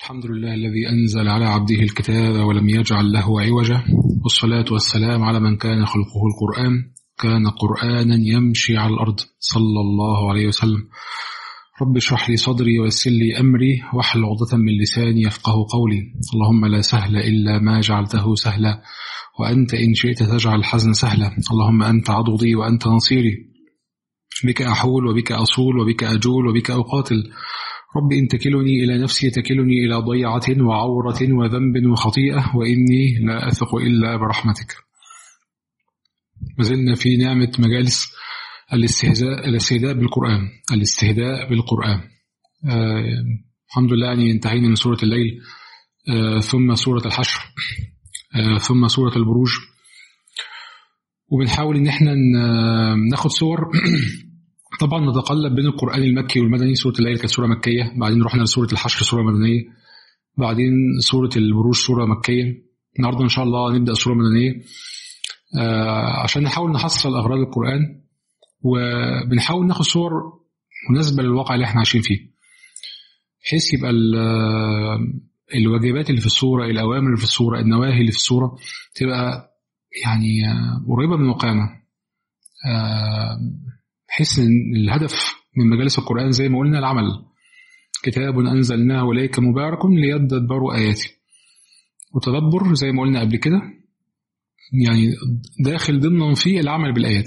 الحمد لله الذي أنزل على عبده الكتاب ولم يجعل له عوجا والصلاة والسلام على من كان خلقه القرآن كان قرآنا يمشي على الأرض صلى الله عليه وسلم رب اشرح لي صدري ويسر لي أمري واحلل عقدة من لساني يفقه قولي اللهم لا سهل إلا ما جعلته سهلا وأنت إن شئت تجعل الحزن سهلا اللهم أنت عضدي وأنت نصيري بك أحول وبك أصول وبك أجول وبك أقاتل رب إن تكلني إلى نفسي تكلني إلى ضيعة وعورة وذنب وخطيئة وإني لا أثق إلا برحمتك ما زلنا في نعمة مجالس الاستهزاء الاستهداء بالقرآن الاستهداء بالقرآن آه الحمد لله يعني انتهينا من سورة الليل آه ثم سورة الحشر آه ثم سورة البروج وبنحاول ان احنا ناخد صور طبعا نتقلب بين القرآن المكي والمدني سورة الليل كانت سورة مكية بعدين رحنا لسورة الحشر سورة مدنية بعدين سورة البروج سورة مكية النهاردة إن شاء الله نبدأ سورة مدنية آه عشان نحاول نحصل أغراض القرآن وبنحاول ناخد صور مناسبة للواقع اللي احنا عايشين فيه بحيث يبقى الواجبات اللي في الصورة الأوامر اللي في الصورة النواهي اللي في الصورة تبقى يعني قريبة من واقعنا آه بحيث ان الهدف من مجالس القرآن زي ما قلنا العمل كتاب أنزلناه إليك مبارك ليدبروا آياته وتدبر زي ما قلنا قبل كده يعني داخل ضمن فيه العمل بالآيات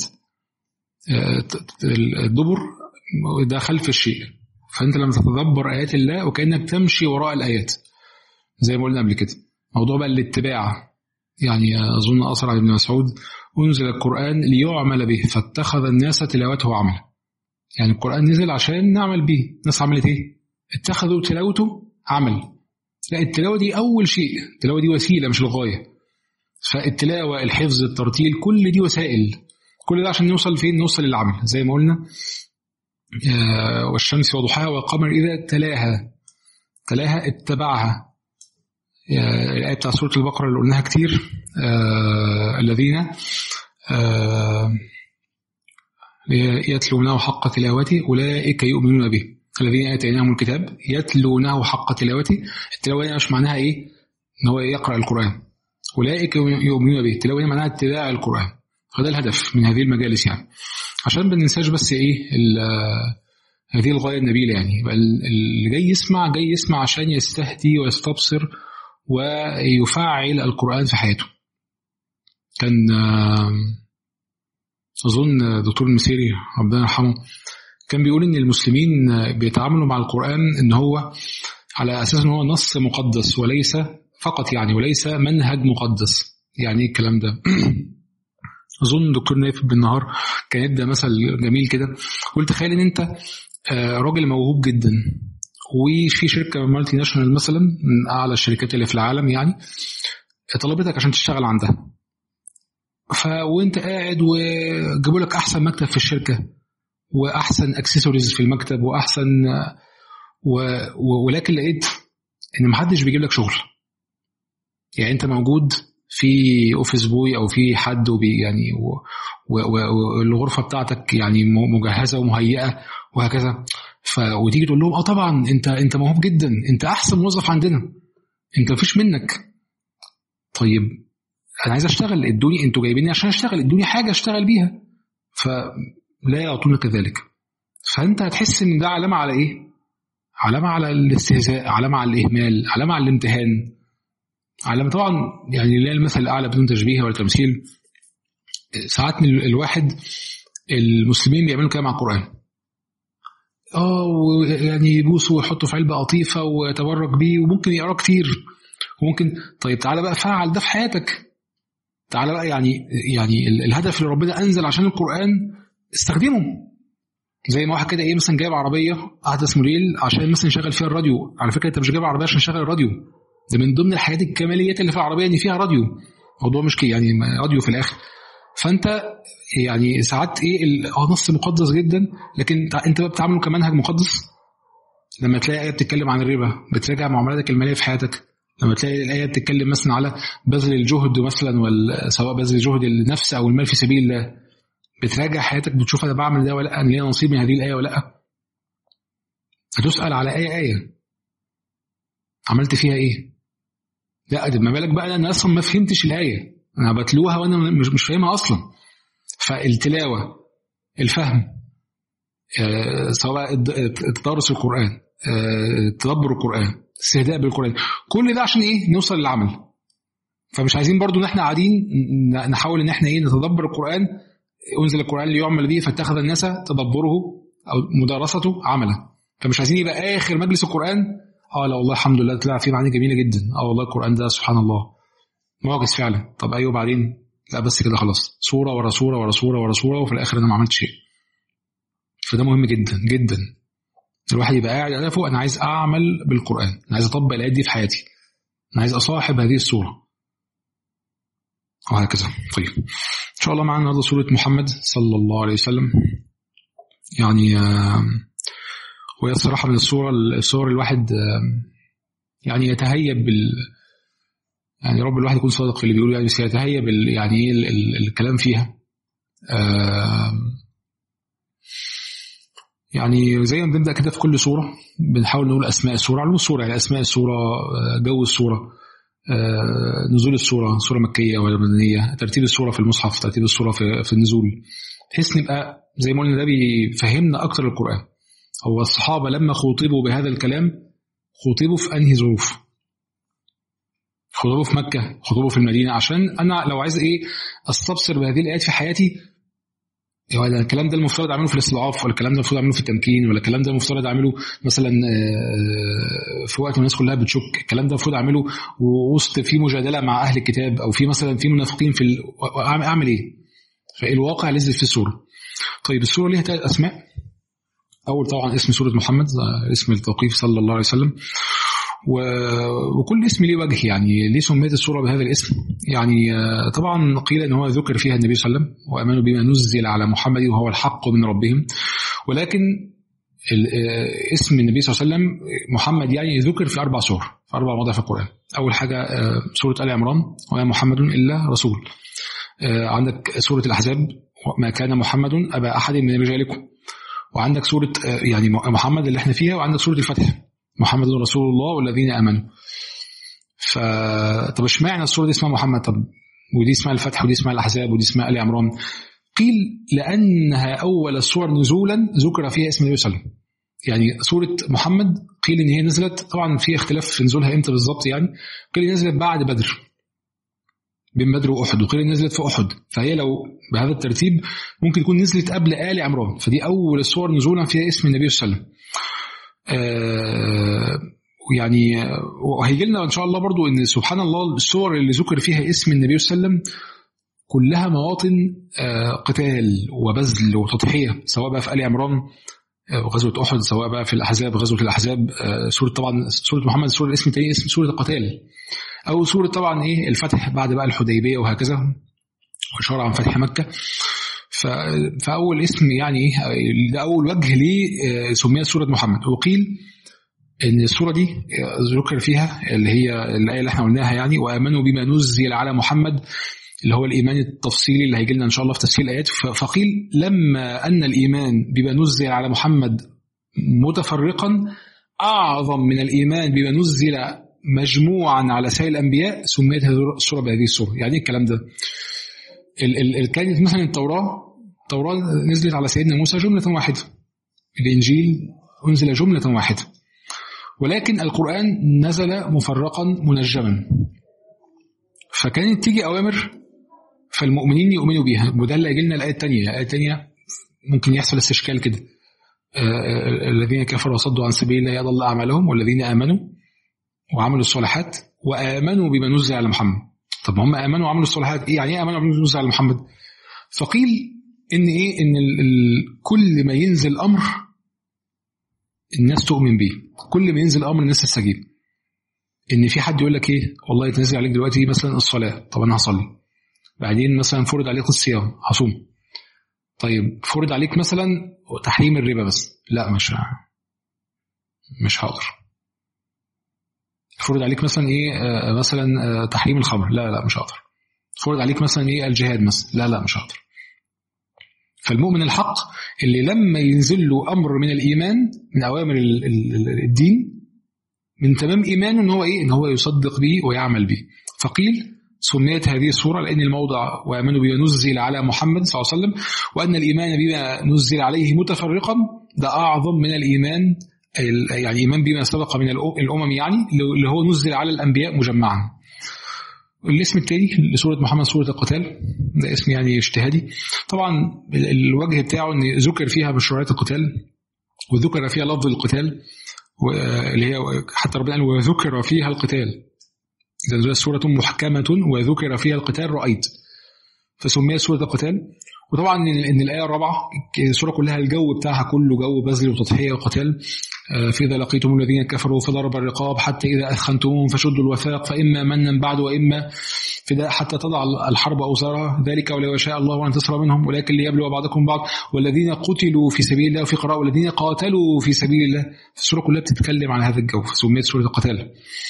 الدبر ده خلف الشيء فأنت لما تتدبر آيات الله وكأنك تمشي وراء الآيات زي ما قلنا قبل كده موضوع بقى الاتباع يعني أظن أثر عن ابن مسعود أنزل القرآن ليعمل به فاتخذ الناس تلاوته عملا يعني القرآن نزل عشان نعمل به الناس عملت إيه؟ اتخذوا تلاوته عمل لا التلاوة دي أول شيء التلاوة دي وسيلة مش الغاية فالتلاوة الحفظ الترتيل كل دي وسائل كل ده عشان نوصل فين نوصل للعمل زي ما قلنا والشمس وضحاها والقمر إذا تلاها تلاها اتبعها الآية بتاع سورة البقرة اللي قلناها كتير آه الذين آه يتلونه حق تلاوته أولئك يؤمنون به الذين آتيناهم الكتاب يتلونه حق تلاوته التلاوة مش معناها إيه؟ إن هو يقرأ القرآن أولئك يؤمنون به التلاوة معناها اتباع القرآن فده الهدف من هذه المجالس يعني عشان ما ننساش بس إيه هذه الغاية النبيلة يعني يبقى اللي جاي يسمع جاي يسمع عشان يستهدي ويستبصر ويفعل القرآن في حياته كان أظن دكتور المسيري ربنا يرحمه كان بيقول إن المسلمين بيتعاملوا مع القرآن إن هو على أساس إن هو نص مقدس وليس فقط يعني وليس منهج مقدس يعني إيه الكلام ده أظن دكتور نايف بالنهار كان يبدأ مثل جميل كده قلت تخيل إن أنت راجل موهوب جدا وفي شركة مالتي ناشونال مثلا من أعلى الشركات اللي في العالم يعني طلبتك عشان تشتغل عندها ف وانت قاعد وجابوا لك احسن مكتب في الشركه واحسن اكسسوارز في المكتب واحسن و... و... ولكن لقيت ان محدش بيجيب لك شغل يعني انت موجود في اوفيس بوي او في حد وبي يعني و... و... والغرفه بتاعتك يعني مجهزه ومهيئه وهكذا ف وتيجي تقول لهم اه طبعا انت انت موهوب جدا انت احسن موظف عندنا انت مفيش منك طيب انا عايز اشتغل ادوني انتوا جايبيني عشان اشتغل ادوني حاجه اشتغل بيها فلا يعطونك ذلك فانت هتحس ان ده علامه على ايه علامه على الاستهزاء علامه على الاهمال علامه على الامتهان علامه طبعا يعني لا المثل الاعلى بدون تشبيه ولا تمثيل ساعات من الواحد المسلمين بيعملوا كده مع القران اه يعني يبوسوا ويحطوا في علبه قطيفه ويتبرك بيه وممكن يقرا كتير وممكن طيب تعالى بقى فعل ده في حياتك تعالى بقى يعني يعني الهدف اللي ربنا انزل عشان القران استخدمه زي ما واحد كده ايه مثلا جايب عربيه احدث موديل عشان مثلا يشغل فيها الراديو على فكره انت مش جايب عربيه عشان تشغل الراديو ده من ضمن الحاجات الكماليات اللي في العربيه ان فيها راديو موضوع مش كي يعني راديو في الاخر فانت يعني ساعات ايه اه نص مقدس جدا لكن انت بقى بتعامله كمنهج مقدس لما تلاقي ايه بتتكلم عن الربا بتراجع معاملاتك الماليه في حياتك لما تلاقي الآية بتتكلم مثلا على بذل الجهد مثلا سواء بذل جهد النفس أو المال في سبيل الله بتراجع حياتك بتشوف أنا بعمل ده ولا لأ أنا ليا نصيب من هذه الآية ولا لأ هتسأل على آية آية عملت فيها ايه لا ده ما بالك بقى انا اصلا ما فهمتش الايه انا بتلوها وانا مش مش فاهمها اصلا فالتلاوه الفهم آه، سواء تدرس القران آه، تدبر القران استهداء بالقران كل ده عشان ايه نوصل للعمل فمش عايزين برضو ان احنا قاعدين نحاول ان احنا ايه نتدبر القران انزل القران ليعمل به فاتخذ الناس تدبره او مدارسته عملا فمش عايزين يبقى اخر مجلس القران اه لا والله الحمد لله طلع فيه معاني جميله جدا اه والله القران ده سبحان الله معجز فعلا طب ايوه بعدين لا بس كده خلاص صوره ورا صوره ورا صوره ورا صوره وفي الاخر انا ما عملتش شيء فده مهم جدا جدا الواحد يبقى قاعد هدفه انا عايز اعمل بالقران انا عايز اطبق الايات دي في حياتي انا عايز اصاحب هذه الصوره وهكذا طيب ان شاء الله معانا النهارده سوره محمد صلى الله عليه وسلم يعني وهي الصراحه من الصوره الصور الواحد يعني يتهيب بال يعني رب الواحد يكون صادق في اللي بيقوله يعني بس يتهيب بال يعني ايه الكلام فيها يعني زي ما بنبدا كده في كل صوره بنحاول نقول اسماء الصوره علوم الصوره يعني اسماء الصوره جو الصوره آه، نزول السورة سورة مكية ولا مدنية ترتيب السورة في المصحف ترتيب السورة في, في النزول بحيث نبقى زي ما قلنا ده بيفهمنا أكتر القرآن هو الصحابة لما خوطبوا بهذا الكلام خوطبوا في أنهي ظروف خطبوا في مكة خطبوا في المدينة عشان أنا لو عايز إيه أستبصر بهذه الآيات في حياتي هو الكلام ده المفترض اعمله في الاستضعاف ولا الكلام ده المفترض اعمله في التمكين ولا الكلام ده المفترض اعمله مثلا آه، في وقت الناس كلها بتشك الكلام ده المفروض اعمله وسط في مجادله مع اهل الكتاب او في مثلا في منافقين في ال... اعمل ايه؟ فالواقع لازم في السوره طيب السوره ليها ثلاث اسماء اول طبعا اسم سوره محمد اسم التوقيف صلى الله عليه وسلم وكل اسم ليه وجه يعني ليه سميت السوره بهذا الاسم يعني آه، طبعا قيل ان هو ذكر فيها النبي صلى الله عليه وسلم وامنوا بما نزل على محمد وهو الحق من ربهم ولكن آه، اسم النبي صلى الله عليه وسلم محمد يعني ذكر في اربع سور في اربع مواضع في القران اول حاجه آه، سوره ال عمران وما محمد الا رسول عندك سوره الاحزاب ما كان محمد ابا احد من رجالكم وعندك سوره يعني محمد اللي احنا فيها وعندك سوره الفتح محمد رسول الله والذين امنوا ف طب اشمعنى السوره دي اسمها محمد طب ودي اسمها الفتح ودي اسمها الاحزاب ودي اسمها ال عمران قيل لانها اول السور نزولا ذكر فيها اسم النبي صلى الله عليه وسلم يعني سورة محمد قيل إن هي نزلت طبعا في اختلاف في نزولها إمتى بالظبط يعني قيل نزلت بعد بدر بين بدر وأحد وقيل نزلت في أحد فهي لو بهذا الترتيب ممكن تكون نزلت قبل آل عمران فدي أول السور نزولا فيها اسم النبي صلى الله عليه وسلم آه، يعني وهيجي لنا ان شاء الله برضو ان سبحان الله الصور اللي ذكر فيها اسم النبي صلى الله عليه وسلم كلها مواطن آه، قتال وبذل وتضحيه سواء بقى في ال عمران آه، غزوه احد سواء بقى في الاحزاب غزوه الاحزاب سوره طبعا سوره محمد سوره الاسم الثاني اسم سوره القتال او سوره طبعا ايه الفتح بعد بقى الحديبيه وهكذا واشاره عن فتح مكه فاول اسم يعني ده اول وجه ليه آه، سميت سوره محمد وقيل ان السوره دي ذكر فيها اللي هي الايه اللي احنا قلناها يعني وامنوا بما نزل على محمد اللي هو الايمان التفصيلي اللي هيجي لنا ان شاء الله في تفسير الايات فقيل لما ان الايمان بما نزل على محمد متفرقا اعظم من الايمان بما نزل مجموعا على سائر الانبياء سميت هذه السوره بهذه السوره يعني ايه الكلام ده كانت مثلا التوراه التوراة نزلت على سيدنا موسى جملة واحدة الإنجيل أنزل جملة واحدة ولكن القرآن نزل مفرقا منجما فكانت تيجي أوامر فالمؤمنين يؤمنوا بيها وده اللي لنا الآية الثانية الآية الثانية ممكن يحصل استشكال كده آه، آه، الذين كفروا وصدوا عن سبيل الله يضل أعمالهم والذين آمنوا وعملوا الصالحات وآمنوا بما نزل على محمد طب هم آمنوا وعملوا الصالحات إيه يعني إيه آمنوا بما نزل على محمد فقيل ان ايه ان ال ال كل ما ينزل امر الناس تؤمن بيه كل ما ينزل امر الناس تستجيب ان في حد يقول لك ايه والله تنزل عليك دلوقتي مثلا الصلاه طب انا هصلي بعدين مثلا فرض عليك الصيام هصوم طيب فرض عليك مثلا تحريم الربا بس لا مش مش هقدر فرض عليك مثلا ايه آه مثلا آه تحريم الخمر لا لا مش هقدر فرض عليك مثلا ايه الجهاد مثلا لا لا مش هقدر فالمؤمن الحق اللي لما ينزل له أمر من الإيمان من أوامر الدين من تمام ايمانه ان هو ايه ان هو يصدق به ويعمل به فقيل سميت هذه السورة لأن الموضع وآمنوا بما نزل على محمد صلى الله عليه وسلم وأن الإيمان بما نزل عليه متفرقا ده أعظم من الإيمان يعني إيمان بما سبق من الأمم يعني اللي هو نزل على الأنبياء مجمعا الاسم الثاني لسورة محمد سورة القتال ده اسم يعني اجتهادي طبعا الوجه بتاعه ان ذكر فيها مشروعات القتال وذكر فيها لفظ القتال اللي هي حتى ربنا قال وذكر فيها القتال إذا سورة محكمة وذكر فيها القتال رأيت فسميت سورة القتال وطبعا ان الايه الرابعه السوره كلها الجو بتاعها كله جو بذل وتضحيه وقتال فإذا لقيتم الذين كفروا فضرب الرقاب حتى إذا أثخنتموهم فشدوا الوثاق فإما منا بعد وإما فداء حتى تضع الحرب أوزارها ذلك ولو يشاء الله أن تصر منهم ولكن ليبلو بعضكم بعض والذين قتلوا في سبيل الله وفي قراءة والذين قاتلوا في سبيل الله السورة كلها بتتكلم عن هذا الجو فسميت سورة القتال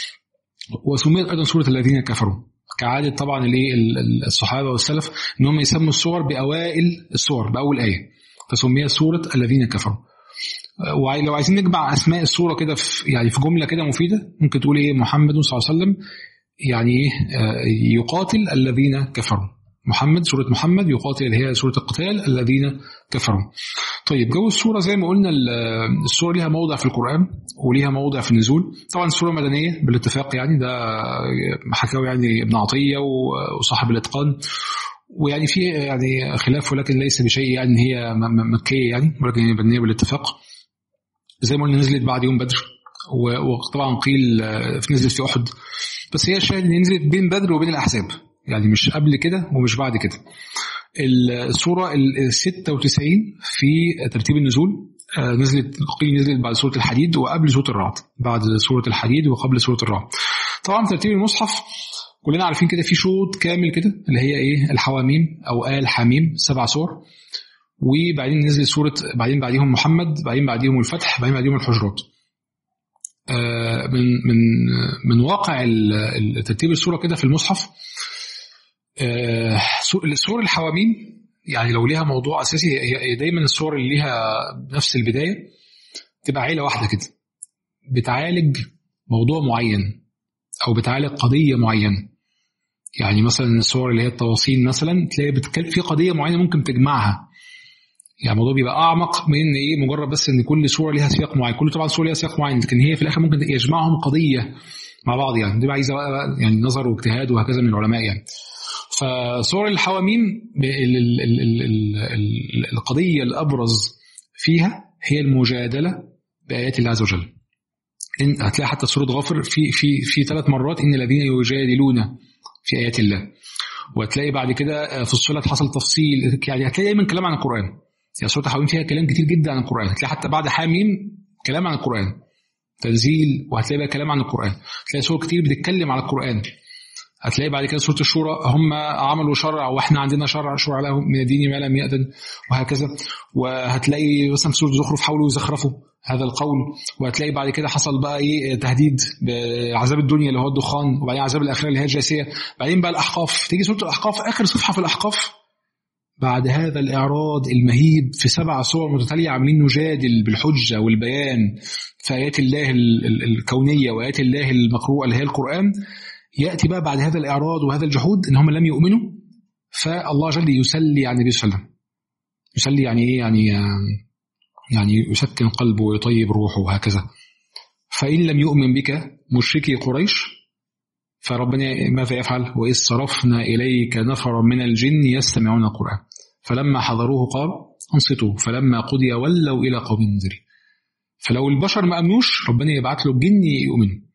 وسميت أيضا سورة الذين كفروا كعادة طبعا الايه الصحابة والسلف ان هم يسموا السور بأوائل السور بأول آية فسميت سورة الذين كفروا ولو عايزين نجمع اسماء السوره كده في يعني في جمله كده مفيده ممكن تقول ايه محمد صلى الله عليه وسلم يعني ايه يقاتل الذين كفروا محمد سورة محمد يقاتل اللي هي سورة القتال الذين كفروا طيب جو السورة زي ما قلنا السورة ليها موضع في القرآن وليها موضع في النزول طبعا السورة مدنية بالاتفاق يعني ده حكاوي يعني ابن عطية وصاحب الإتقان ويعني في يعني خلاف ولكن ليس بشيء يعني ان هي مكيه يعني ولكن هي مبنيه بالاتفاق زي ما قلنا نزلت بعد يوم بدر وطبعا قيل نزلت في احد بس هي الشاهد ان نزلت بين بدر وبين الاحزاب يعني مش قبل كده ومش بعد كده السوره ال 96 في ترتيب النزول نزلت قيل نزلت بعد سوره الحديد وقبل سوره الرعد بعد سوره الحديد وقبل سوره الرعد طبعا ترتيب المصحف كلنا عارفين كده في شوط كامل كده اللي هي ايه الحواميم او ال حميم سبع سور وبعدين نزل سوره بعدين بعديهم محمد بعدين بعديهم الفتح بعدين بعديهم الحجرات آه من من من واقع ترتيب السوره كده في المصحف آه سور الحواميم يعني لو ليها موضوع اساسي هي دايما الصور اللي ليها نفس البدايه تبقى عيله واحده كده بتعالج موضوع معين او بتعالج قضيه معينه يعني مثلا الصور اللي هي التواصين مثلا تلاقي بتتكلم في قضيه معينه ممكن تجمعها يعني الموضوع بيبقى اعمق من ايه مجرد بس ان كل صوره ليها سياق معين كل طبعا صوره ليها سياق معين لكن هي في الاخر ممكن يجمعهم قضيه مع بعض يعني دي عايزه يعني نظر واجتهاد وهكذا من العلماء يعني فصور الحواميم القضيه الابرز فيها هي المجادله بايات الله عز وجل إن هتلاقي حتى سوره غافر في في في ثلاث مرات ان الذين يجادلون في ايات الله وهتلاقي بعد كده في الصلاه حصل تفصيل يعني هتلاقي دايما كلام عن القران يعني سوره حواميم فيها كلام كتير جدا عن القران هتلاقي حتى بعد حاميم كلام عن القران تنزيل وهتلاقي بقى كلام عن القران هتلاقي سور كتير بتتكلم على القران هتلاقي بعد كده سوره الشورى هم عملوا شرع واحنا عندنا شرع شرع لهم من الدين ما لم يأذن وهكذا وهتلاقي مثلا سوره زخرف حاولوا يزخرفوا هذا القول وهتلاقي بعد كده حصل بقى ايه تهديد بعذاب الدنيا اللي هو الدخان وبعدين عذاب الاخره اللي هي الجاسيه بعدين بقى الاحقاف تيجي سوره الاحقاف اخر صفحه في الاحقاف بعد هذا الاعراض المهيب في سبع صور متتاليه عاملين نجادل بالحجه والبيان في ايات الله الكونيه وايات الله المقروءه اللي هي القران ياتي بقى بعد هذا الاعراض وهذا الجحود ان هم لم يؤمنوا فالله جل يسلي على النبي صلى الله عليه وسلم يسلي يعني ايه يعني يعني يسكن قلبه ويطيب روحه وهكذا فإن لم يؤمن بك مشركي قريش فربنا ماذا يفعل وإذ صرفنا إليك نفرا من الجن يستمعون القرآن فلما حضروه قال انصتوا فلما قضي ولوا إلى قوم منذرين فلو البشر ما أمنوش ربنا يبعت له الجن يؤمنوا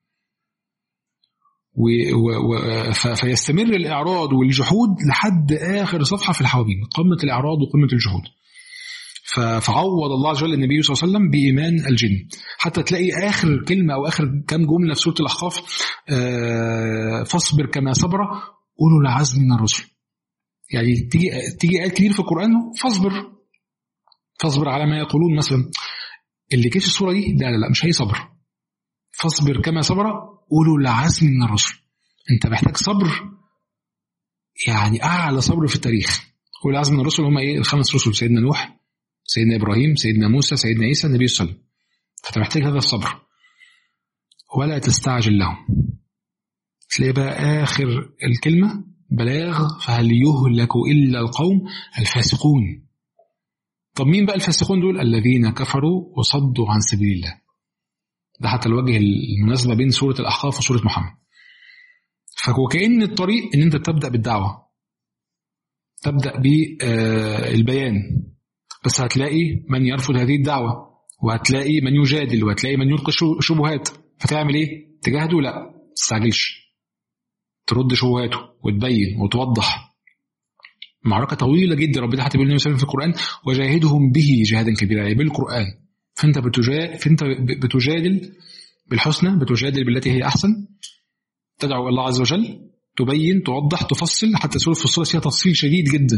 و و و فيستمر الإعراض والجحود لحد آخر صفحة في الحواميم قمة الإعراض وقمة الجحود فعوض الله عز وجل النبي صلى الله عليه وسلم بإيمان الجن حتى تلاقي آخر كلمة أو آخر كام جملة في سورة الأحقاف فاصبر كما صبر أولو العزم من الرسل يعني تيجي تيجي آيات كتير في القرآن فاصبر فاصبر على ما يقولون مثلا اللي جه في السورة دي لا لا لا مش هي صبر فاصبر كما صبر أولو العزم من الرسل أنت محتاج صبر يعني أعلى صبر في التاريخ أولو العزم من الرسل هم إيه الخمس رسل سيدنا نوح سيدنا ابراهيم سيدنا موسى سيدنا عيسى النبي صلى الله عليه وسلم فانت محتاج هذا الصبر ولا تستعجل لهم تلاقي بقى آخر الكلمة بلاغ فهل يهلك إلا القوم الفاسقون طب مين بقى الفاسقون دول الذين كفروا وصدوا عن سبيل الله ده حتى الوجه المناسبة بين سورة الأحقاف وسورة محمد فكأن الطريق إن أنت تبدأ بالدعوة تبدأ بالبيان بس هتلاقي من يرفض هذه الدعوة وهتلاقي من يجادل وهتلاقي من يلقي شبهات فتعمل ايه؟ تجاهده؟ لا تستعجلش ترد شبهاته وتبين وتوضح معركة طويلة جدا ربنا حتى بيقول لنا في القرآن وجاهدهم به جهادا كبيرا يعني بالقرآن فأنت بتجادل فأنت بتجادل بالحسنى بتجادل بالتي هي أحسن تدعو الله عز وجل تبين توضح تفصل حتى سورة الفصول فيها تفصيل شديد جدا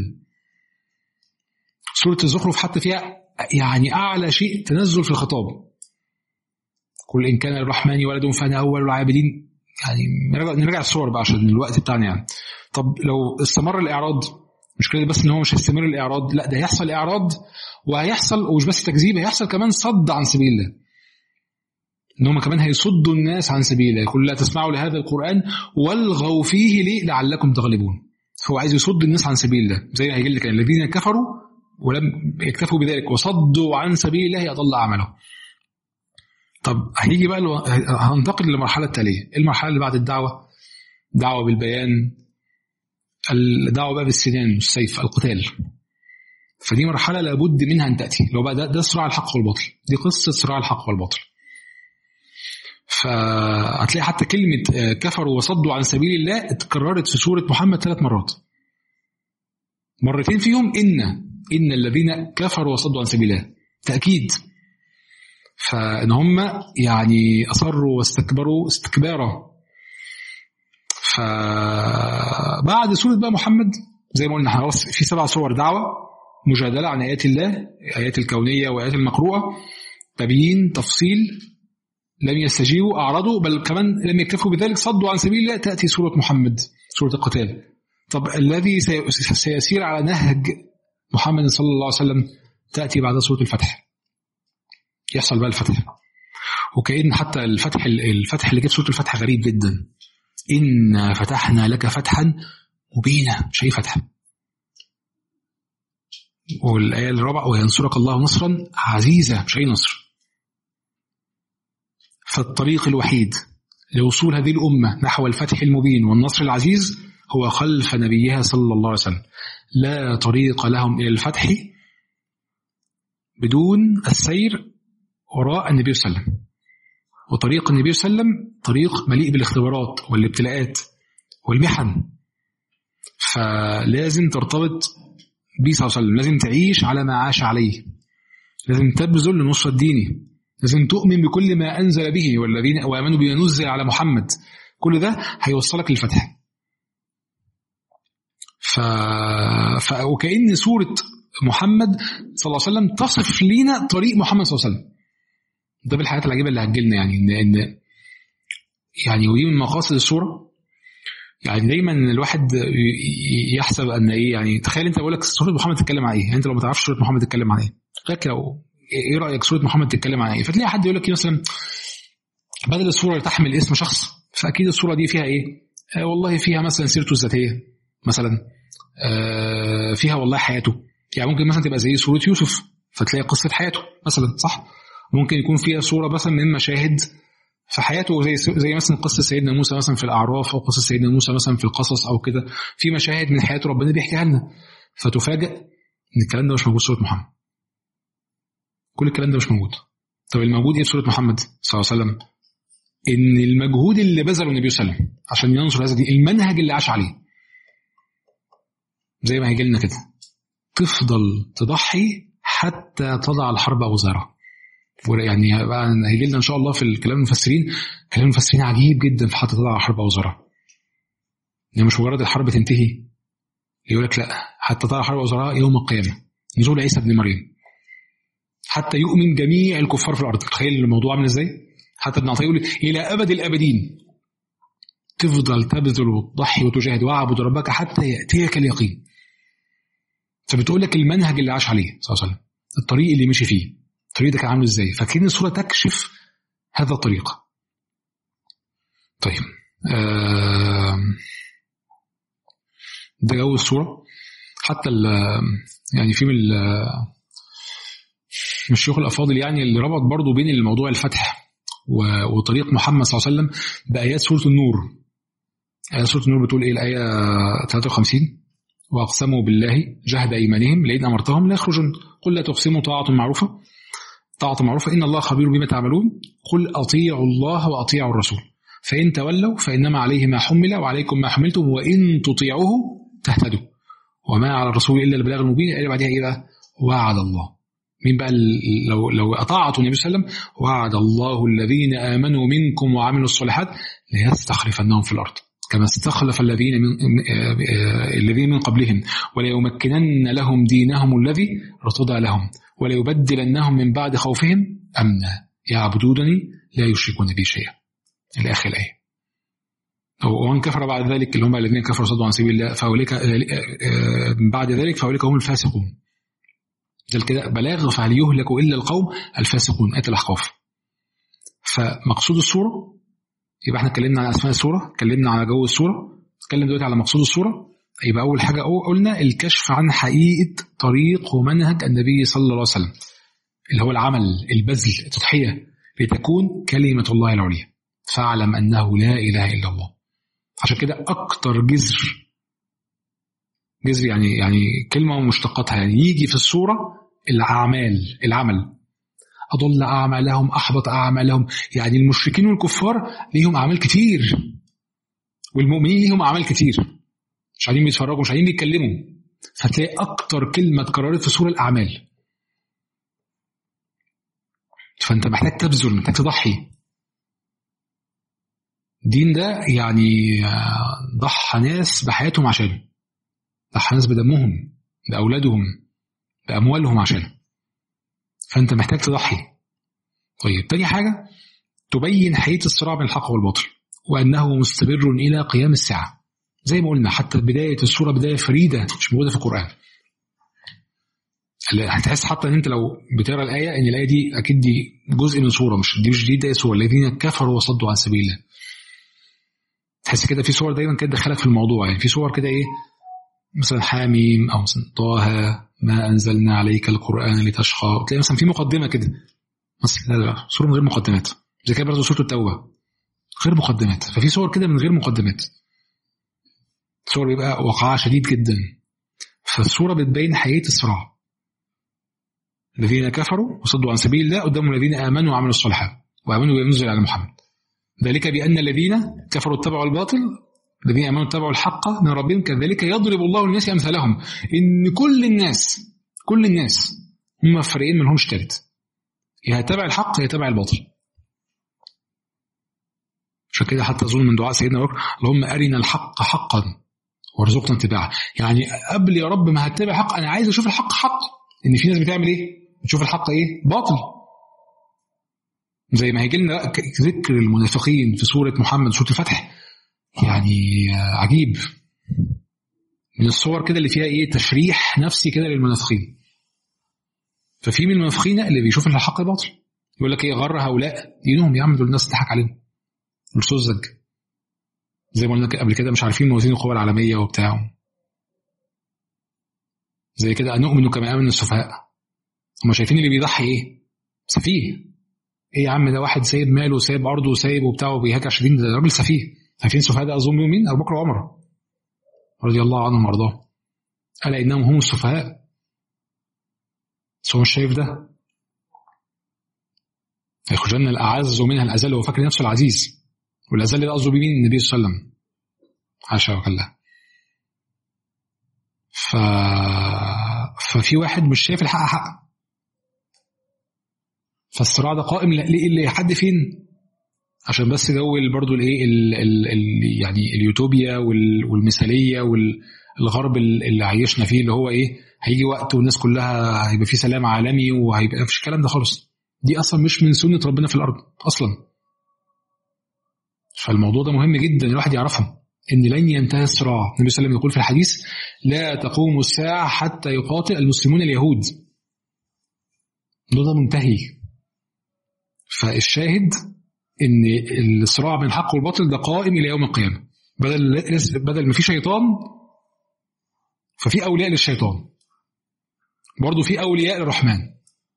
سورة الزخرف حتى فيها يعني أعلى شيء تنزل في الخطاب قل إن كان الرحمن ولد فأنا أول العابدين يعني نرجع الصور بقى عشان الوقت بتاعنا يعني طب لو استمر الإعراض مش كده بس ان هو مش هيستمر الاعراض لا ده هيحصل اعراض وهيحصل ومش بس تكذيب هيحصل كمان صد عن سبيل الله ان هم كمان هيصدوا الناس عن سبيل الله يقول لا تسمعوا لهذا القران والغوا فيه ليه لعلكم تغلبون هو عايز يصد الناس عن سبيل الله زي ما هيجي لك الذين كفروا ولم يكتفوا بذلك وصدوا عن سبيل الله اضل اعمالهم طب هيجي بقى الو... هنتقل للمرحله التاليه المرحله اللي بعد الدعوه دعوه بالبيان الدعوه بقى بالسنان والسيف القتال فدي مرحله لابد منها ان تاتي لو بقى ده, ده صراع الحق والباطل دي قصه صراع الحق والباطل فهتلاقي حتى كلمة كفروا وصدوا عن سبيل الله اتكررت في سورة محمد ثلاث مرات مرتين فيهم إن إن الذين كفروا وصدوا عن سبيل الله تأكيد فإن هم يعني أصروا واستكبروا استكبارا فبعد سورة بقى محمد زي ما قلنا خلاص في سبع صور دعوة مجادلة عن آيات الله آيات الكونية وآيات المقروءة تبيين تفصيل لم يستجيبوا أعرضوا بل كمان لم يكتفوا بذلك صدوا عن سبيل الله تأتي سورة محمد سورة القتال طب الذي سيسير على نهج محمد صلى الله عليه وسلم تأتي بعد سورة الفتح يحصل بقى الفتح وكأن حتى الفتح الفتح اللي جاب سورة الفتح غريب جدا إنا فتحنا لك فتحا مبينا مش أي فتح والآية الرابعة وينصرك الله نصرا عزيزا مش أي نصر فالطريق الوحيد لوصول هذه الأمة نحو الفتح المبين والنصر العزيز هو خلف نبيها صلى الله عليه وسلم لا طريق لهم إلى الفتح بدون السير وراء النبي صلى الله عليه وسلم وطريق النبي صلى الله عليه وسلم طريق مليء بالاختبارات والابتلاءات والمحن فلازم ترتبط بيه صلى الله عليه وسلم لازم تعيش على ما عاش عليه لازم تبذل لنصرة دينه لازم تؤمن بكل ما أنزل به والذين وآمنوا بما نزل على محمد كل ده هيوصلك للفتح ف... ف... وكأن سورة محمد صلى الله عليه وسلم تصف لينا طريق محمد صلى الله عليه وسلم ده بالحاجات العجيبة اللي هتجيلنا يعني إن إن يعني ودي من مقاصد السورة يعني دايما الواحد يحسب ان ايه يعني تخيل انت بقول لك سوره محمد تتكلم عن ايه يعني انت لو ما تعرفش سوره محمد تتكلم عن ايه فاكر لو ايه رايك سوره محمد تتكلم عن ايه فتلاقي حد يقول لك مثلا بدل السوره تحمل اسم شخص فاكيد السوره دي فيها ايه آه والله فيها مثلا سيرته الذاتيه مثلا آه فيها والله حياته يعني ممكن مثلا تبقى زي سوره يوسف فتلاقي قصه حياته مثلا صح ممكن يكون فيها صوره مثلا من مشاهد في حياته زي زي مثلا قصه سيدنا موسى مثلا في الاعراف او قصه سيدنا موسى مثلا في القصص او كده في مشاهد من حياه ربنا بيحكيها لنا فتفاجئ ان الكلام ده مش موجود في سوره محمد كل الكلام ده مش موجود طب الموجود ايه في سوره محمد صلى الله عليه وسلم ان المجهود اللي بذله النبي صلى الله عليه وسلم عشان ينصر هذا الدين المنهج اللي عاش عليه زي ما هيجي لنا كده تفضل تضحي حتى تضع الحرب اوزارها يعني بقى هيجي لنا ان شاء الله في الكلام المفسرين كلام المفسرين عجيب جدا في حتى تضع الحرب اوزارها يعني مش مجرد الحرب تنتهي يقول لك لا حتى تضع الحرب اوزارها يوم القيامه نزول عيسى ابن مريم حتى يؤمن جميع الكفار في الارض تخيل الموضوع عامل ازاي حتى ابن عطيه يقول الى ابد الابدين تفضل تبذل وتضحي وتجاهد واعبد ربك حتى ياتيك اليقين فبتقول لك المنهج اللي عاش عليه صلى الله عليه وسلم الطريق اللي مشي فيه الطريق ده كان عامل ازاي فكان الصوره تكشف هذا الطريق طيب آه ده جو الصورة حتى ال يعني في من من الشيوخ الافاضل يعني اللي ربط برضه بين الموضوع الفتح وطريق محمد صلى الله عليه وسلم بايات سوره النور ايات سوره النور بتقول ايه الايه 53 واقسموا بالله جهد ايمانهم لئن امرتهم لا يخرجن قل لا تقسموا طاعه معروفه طاعه معروفه ان الله خبير بما تعملون قل اطيعوا الله واطيعوا الرسول فان تولوا فانما عليه ما حمل وعليكم ما حملتم وان تطيعوه تهتدوا وما على الرسول الا البلاغ المبين اللي بعدها ايه بقى وعد الله مين بقى لو لو اطاعته النبي صلى الله عليه وسلم وعد الله الذين امنوا منكم وعملوا الصالحات ليستخلفنهم في الارض كما استخلف الذين من الذين من قبلهم وليمكنن لهم دينهم الذي ارتضى لهم وليبدلنهم من بعد خوفهم امنا يعبدونني لا يشركون بي شيئا الى اخر الايه ومن كفر بعد ذلك اللي هم الذين كفروا صدوا عن سبيل الله فاولئك بعد ذلك فاولئك هم الفاسقون ده كده بلاغ فهل يهلك الا القوم الفاسقون ايه الاحقاف فمقصود الصوره يبقى احنا اتكلمنا عن اسماء الصوره اتكلمنا على جو الصوره نتكلم دلوقتي على مقصود الصوره يبقى اول حاجه قلنا الكشف عن حقيقه طريق ومنهج النبي صلى الله عليه وسلم اللي هو العمل البذل التضحيه لتكون كلمه الله العليا فاعلم انه لا اله الا الله عشان كده اكتر جذر جذر يعني يعني كلمه ومشتقاتها يعني يجي في الصوره الاعمال العمل اضل اعمالهم احبط اعمالهم يعني المشركين والكفار ليهم اعمال كتير والمؤمنين ليهم اعمال كتير مش قاعدين بيتفرجوا مش قاعدين بيتكلموا فتلاقي اكتر كلمه اتكررت في سوره الاعمال فانت محتاج تبذل محتاج تضحي الدين ده يعني ضحى ناس بحياتهم عشانه ضحى ناس بدمهم بأولادهم بأموالهم عشانه فأنت محتاج تضحي طيب تاني حاجة تبين حقيقة الصراع بين الحق والباطل وأنه مستمر إلى قيام الساعة زي ما قلنا حتى بداية السورة بداية فريدة مش موجودة في القرآن هتحس حتى ان انت لو بتقرا الايه ان الايه دي اكيد دي جزء من سوره مش دي مش دي بدايه سوره الذين كفروا وصدوا عن سبيل الله تحس كده في صور دايما كده دخلك في الموضوع يعني في صور كده ايه مثلا حاميم او مثلا طه ما انزلنا عليك القران لتشقى تلاقي مثلا في مقدمه كده مثلا لا لا صوره من غير مقدمات زي كده برضه سوره التوبه غير مقدمات ففي صور كده من غير مقدمات صور بيبقى وقعها شديد جدا فالصوره بتبين حقيقه الصراع الذين كفروا وصدوا عن سبيل الله قدام الذين امنوا وعملوا الصالحات وامنوا بما نزل على محمد ذلك بأن الذين كفروا اتبعوا الباطل الذين آمنوا اتبعوا الحق من ربهم كذلك يضرب الله الناس أمثالهم إن كل الناس كل الناس هم فريقين من همش تالت يا هتبع الحق يا هتبع الباطل عشان كده حتى أظن من دعاء سيدنا بكر اللهم أرنا الحق حقا وارزقنا اتباعه يعني قبل يا رب ما هتبع حق أنا عايز أشوف الحق حق إن في ناس بتعمل إيه؟ بتشوف الحق إيه؟ باطل زي ما هيجي لنا ذكر المنافقين في سورة محمد سورة الفتح يعني عجيب من الصور كده اللي فيها ايه تشريح نفسي كده للمنافقين ففي من المنافقين اللي بيشوف ان الحق باطل يقول لك ايه غر هؤلاء دينهم يا عم دول الناس تضحك عليهم دول سذج زي ما قلنا قبل كده مش عارفين موازين القوى العالميه وبتاع زي كده نؤمن كما امن السفهاء هم شايفين اللي بيضحي ايه سفيه ايه يا عم ده واحد سايب ماله وسايب ارضه وسايب وبتاع وبيهاجع شديد ده راجل سفيه عارفين السفهاء ده اظن مين ابو بكر وعمر رضي الله عنهم وارضاهم الا انهم هم السفهاء بس هو مش شايف ده يخرجن الاعز منها الاذل وهو فاكر نفسه العزيز والاذل ده قصده بمين النبي صلى الله عليه وسلم حاشا وكلا ف... ففي واحد مش شايف الحق حق فالصراع ده قائم لحد فين عشان بس جو برضه الايه يعني اليوتوبيا والمثاليه والغرب اللي عايشنا فيه اللي هو ايه هيجي وقت والناس كلها هيبقى في سلام عالمي وهيبقى مفيش الكلام ده خالص دي اصلا مش من سنه ربنا في الارض اصلا فالموضوع ده مهم جدا الواحد يعرفه ان لن ينتهي الصراع النبي صلى الله عليه وسلم يقول في الحديث لا تقوم الساعه حتى يقاتل المسلمون اليهود الموضوع ده منتهي فالشاهد ان الصراع بين الحق والباطل ده قائم الى يوم القيامه بدل بدل ما في شيطان ففي اولياء للشيطان برضه في اولياء للرحمن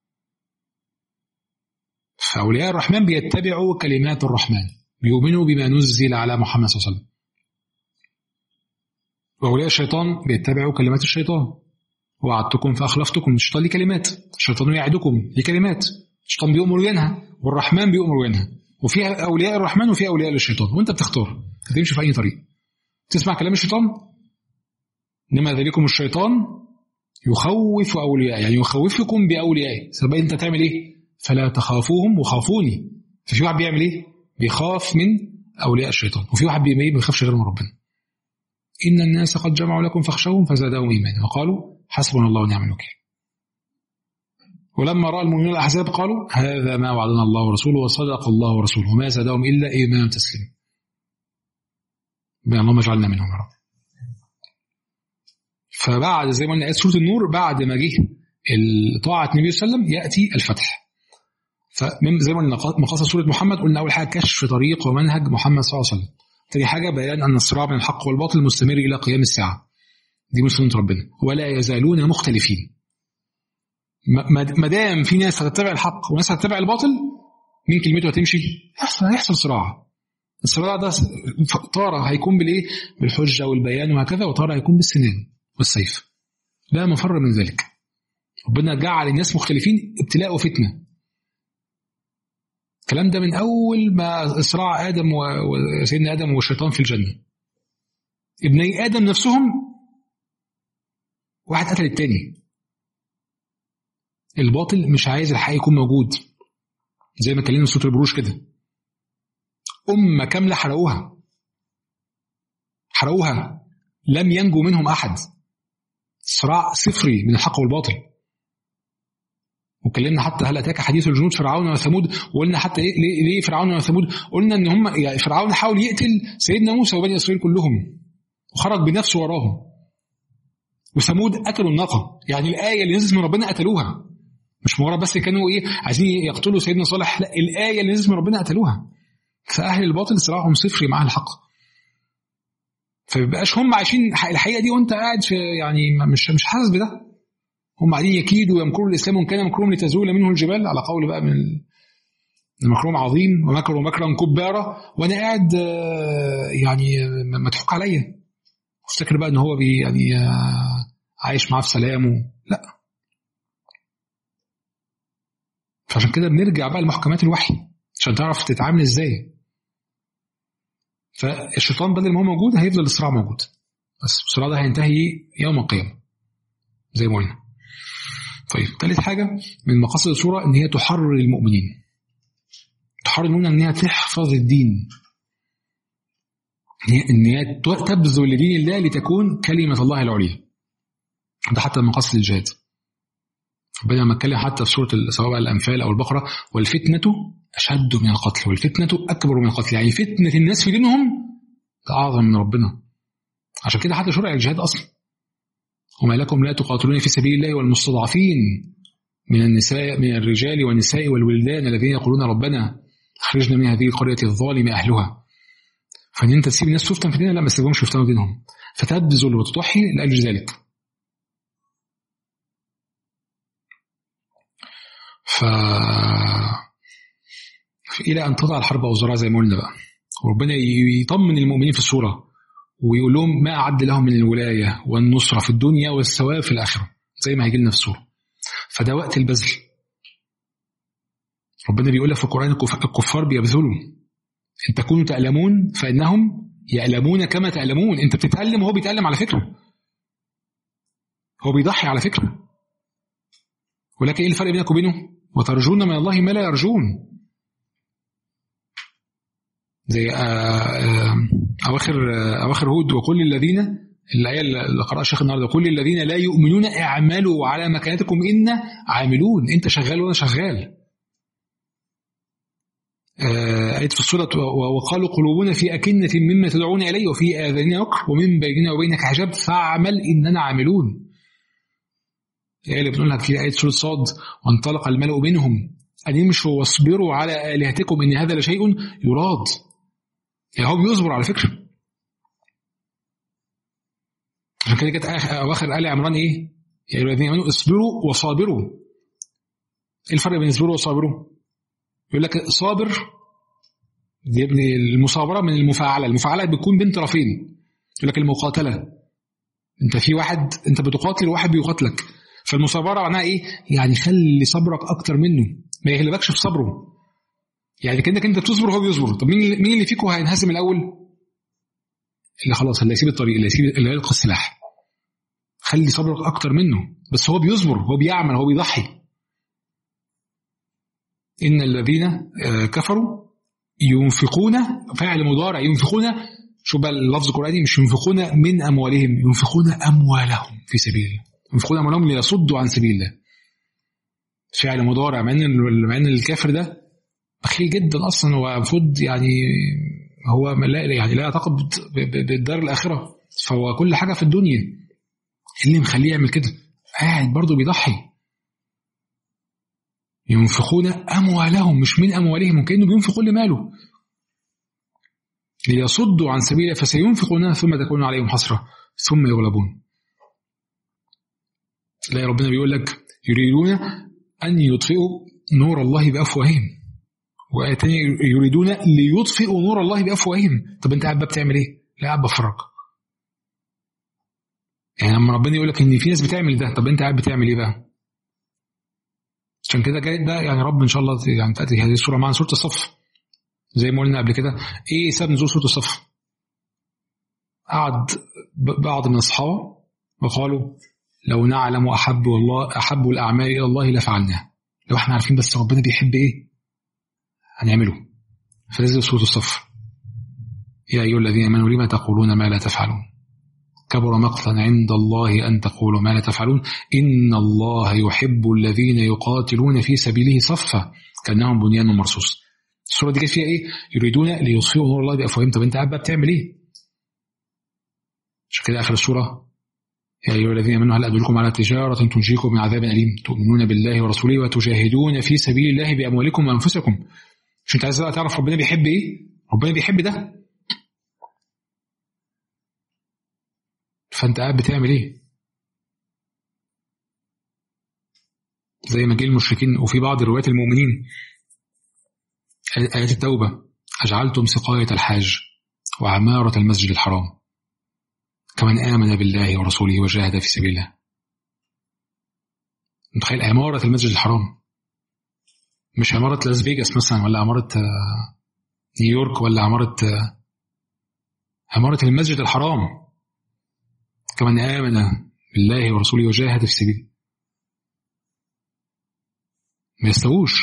فاولياء الرحمن بيتبعوا كلمات الرحمن بيؤمنوا بما نزل على محمد صلى الله عليه وسلم واولياء الشيطان بيتبعوا كلمات الشيطان وعدتكم فاخلفتكم الشيطان ليه كلمات الشيطان يعدكم ليه كلمات الشيطان بيؤمر وينهى والرحمن بيؤمر وينهى وفي اولياء الرحمن وفي اولياء للشيطان وانت بتختار هتمشي في اي طريق تسمع كلام الشيطان انما ذلكم الشيطان يخوف اولياء يعني يخوفكم باوليائه سبب انت تعمل ايه فلا تخافوهم وخافوني ففي واحد بيعمل ايه بيخاف من اولياء الشيطان وفي واحد ما بيخافش غير من ربنا ان الناس قد جمعوا لكم فاخشوهم فزادهم ايمانا وقالوا حسبنا الله ونعم الوكيل ولما راى المؤمنون الاحزاب قالوا هذا ما وعدنا الله ورسوله وصدق الله ورسوله وما زادهم الا ايمانا تسليما اللهم اجعلنا منهم يا رب فبعد زي ما قلنا سوره النور بعد ما جه طاعه النبي صلى الله عليه وسلم ياتي الفتح فمن زي ما قلنا مقاصد سوره محمد قلنا اول حاجه كشف طريق ومنهج محمد صلى الله عليه وسلم تاني حاجه بيان ان الصراع بين الحق والباطل مستمر الى قيام الساعه دي من سنه ربنا ولا يزالون مختلفين ما دام في ناس هتتبع الحق وناس هتتبع الباطل مين كلمته هتمشي هيحصل هيحصل صراع الصراع ده تارة هيكون بالايه بالحجه والبيان وهكذا وتارة هيكون بالسنان والسيف لا مفر من ذلك ربنا جعل الناس مختلفين ابتلاء وفتنه الكلام ده من اول ما صراع ادم وسيدنا ادم والشيطان في الجنه ابني ادم نفسهم واحد قتل التاني الباطل مش عايز الحق يكون موجود زي ما اتكلمنا في سوره البروش كده أمة كاملة حرقوها حرقوها لم ينجو منهم أحد صراع صفري من الحق والباطل واتكلمنا حتى هل اتاك حديث الجنود فرعون وثمود وقلنا حتى إيه ليه, ليه فرعون وثمود قلنا ان هم يعني فرعون حاول يقتل سيدنا موسى وبني اسرائيل كلهم وخرج بنفسه وراهم وثمود قتلوا الناقه يعني الايه اللي نزلت من ربنا قتلوها مش مجرد بس كانوا ايه عايزين يقتلوا سيدنا صالح لا الايه اللي نزلت من ربنا قتلوها فاهل الباطل صراعهم صفري مع الحق فبيبقاش هم عايشين الحقيقه دي وانت قاعد في يعني مش مش حاسس بده هم قاعدين يكيدوا ويمكروا الاسلام وان كان مكرهم لتزول منه الجبال على قول بقى من المكروم عظيم ومكروا مكرا كبارا وانا قاعد يعني مضحوك عليا افتكر بقى ان هو بي يعني عايش معاه في سلام لا فعشان كده بنرجع بقى لمحكمات الوحي عشان تعرف تتعامل ازاي فالشيطان بدل ما هو موجود هيفضل الصراع موجود بس الصراع ده هينتهي يوم القيامه زي ما قلنا طيب ثالث حاجه من مقاصد السوره ان هي تحرر المؤمنين تحرر المؤمنين ان هي تحفظ الدين ان هي تبذل لدين الله لتكون كلمه الله العليا ده حتى من مقاصد الجهاد ربنا لما اتكلم حتى في سوره سواء الانفال او البقره والفتنه اشد من القتل والفتنه اكبر من القتل يعني فتنه الناس في دينهم اعظم من ربنا عشان كده حتى شرع الجهاد اصلا وما لكم لا تقاتلون في سبيل الله والمستضعفين من النساء من الرجال والنساء والولدان الذين يقولون ربنا اخرجنا من هذه القريه الظالم اهلها فان انت تسيب الناس تفتن في دينها لا ما تسيبهمش يفتنوا في دينهم فتبذل وتضحي لاجل ذلك ف إلى أن تضع الحرب أوزارها زي ما قلنا بقى وربنا يطمن المؤمنين في السورة ويقول لهم ما أعد لهم من الولاية والنصرة في الدنيا والثواب في الآخرة زي ما هيجي لنا في السورة فده وقت البذل ربنا بيقول لك في القرآن الكفار بيبذلوا إن تكونوا تألمون فإنهم يألمون كما تألمون أنت بتتألم وهو بيتألم على فكرة هو بيضحي على فكرة ولكن إيه الفرق بينك وبينه وترجون من الله ما لا يرجون زي أواخر أواخر هود وكل الذين الآية اللي قرأها الشيخ النهارده كل الذين لا يؤمنون اعملوا على مكانتكم إنا عاملون أنت شغال وأنا شغال آية في السورة وقالوا قلوبنا في أكنة مما تدعون إليه وفي آذاننا وقر ومن بيننا وبينك حجاب فاعمل إننا عاملون الآية اللي بنقولها في آية سورة صاد وانطلق الملأ منهم أن يمشوا واصبروا على آلهتكم إن هذا لشيء يراد يعني هو بيصبر على فكرة عشان كده جت أواخر آل عمران إيه؟ يا أيها الذين آمنوا اصبروا وصابروا إيه الفرق بين اصبروا وصابروا؟ يقول لك صابر دي ابن المصابرة من المفاعلة المفاعلة بتكون بين طرفين يقول لك المقاتلة انت في واحد انت بتقاتل وواحد بيقاتلك فالمصابره معناها ايه؟ يعني خلي صبرك اكتر منه ما يغلبكش في صبره يعني كانك انت بتصبر وهو بيصبر طب مين مين اللي فيكم هينهزم الاول؟ اللي خلاص اللي هيسيب الطريق اللي هيسيب اللي هيلقى السلاح خلي صبرك اكتر منه بس هو بيصبر هو بيعمل هو بيضحي ان الذين كفروا ينفقون فعل مضارع ينفقون شو بقى اللفظ القرآني مش ينفقون من أموالهم ينفقون أموالهم في سبيل الله ينفقون أموالهم ليصدوا عن سبيل الله فعل مضارع مع ان مع ان الكافر ده بخيل جدا اصلا هو المفروض يعني هو لا يعني لا يعتقد بالدار الاخره فهو كل حاجه في الدنيا اللي مخليه يعمل كده قاعد برضه بيضحي ينفقون اموالهم مش من اموالهم كانه بينفق كل ماله ليصدوا عن سبيله فسينفقونها ثم تكون عليهم حسرة ثم يغلبون لا ربنا بيقول لك يريدون أن يطفئوا نور الله بأفواههم وآية تانية يريدون ليطفئوا نور الله بأفواههم طب أنت قاعد بتعمل إيه؟ لا قاعد بفرج يعني لما ربنا يقول لك إن في ناس بتعمل ده طب أنت قاعد بتعمل إيه بقى؟ عشان كده جاي ده يعني رب إن شاء الله يعني تأتي هذه السورة معنا سورة الصف زي ما قلنا قبل كده ايه سبب نزول سوره الصف قعد بعض من اصحابه وقالوا لو نعلم احب والله احب الاعمال الى الله لفعلناه لو احنا عارفين بس ربنا بيحب ايه هنعمله فنزل سوره الصف يا ايها الذين امنوا لما تقولون ما لا تفعلون كبر مقتا عند الله ان تقولوا ما لا تفعلون ان الله يحب الذين يقاتلون في سبيله صفا كانهم بنيان مرصوص الصوره دي جت فيها ايه؟ يريدون ليطفئوا نور الله بافواههم طب انت قاعد بقى بتعمل ايه؟ عشان كده اخر السوره يا ايها الذين امنوا هل ادلكم على تجاره تنجيكم من عذاب اليم تؤمنون بالله ورسوله وتجاهدون في سبيل الله باموالكم وانفسكم مش انت عايز بقى تعرف ربنا بيحب ايه؟ ربنا بيحب ده فانت قاعد بتعمل ايه؟ زي ما جه المشركين وفي بعض روايات المؤمنين آيات التوبة أجعلتم سقاية الحاج وعمارة المسجد الحرام كمن آمن بالله ورسوله وجاهد في سبيل الله متخيل عمارة المسجد الحرام مش عمارة لاس فيجاس مثلا ولا عمارة نيويورك ولا عمارة عمارة المسجد الحرام كمن آمن بالله ورسوله وجاهد في سبيله ما يستووش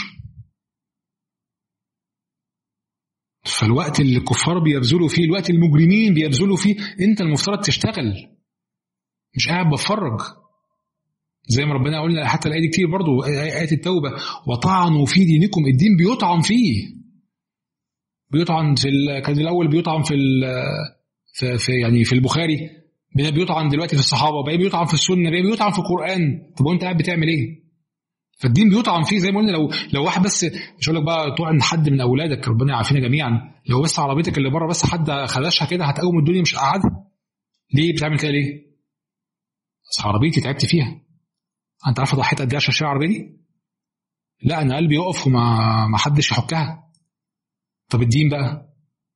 فالوقت اللي الكفار بيبذلوا فيه الوقت المجرمين بيبذلوا فيه انت المفترض تشتغل مش قاعد بتفرج زي ما ربنا قلنا حتى الايه دي كتير برضو ايه التوبه وطعنوا في دينكم الدين بيطعن فيه بيطعن في ال... كان الاول بيطعن في ال... في, في يعني في البخاري بيطعن دلوقتي في الصحابه بقى بيطعن في السنه بقى بيطعن في القران طب وانت قاعد بتعمل ايه؟ فالدين بيطعن فيه زي ما قلنا لو لو واحد بس مش هقول لك بقى طعن حد من اولادك ربنا يعافينا جميعا لو بس عربيتك اللي بره بس حد خدشها كده هتقوم الدنيا مش قاعدها ليه بتعمل كده ليه؟ بس عربيتي تعبت فيها انت عارف ضحيت قد ايه عشان اشتري العربيه دي؟ لا انا قلبي يقف وما ما حدش يحكها طب الدين بقى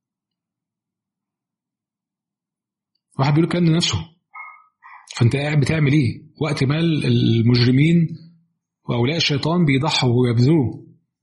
واحد بيقول الكلام لنفسه فانت قاعد بتعمل ايه؟ وقت ما المجرمين واولياء الشيطان بيضحوا ويبذلوا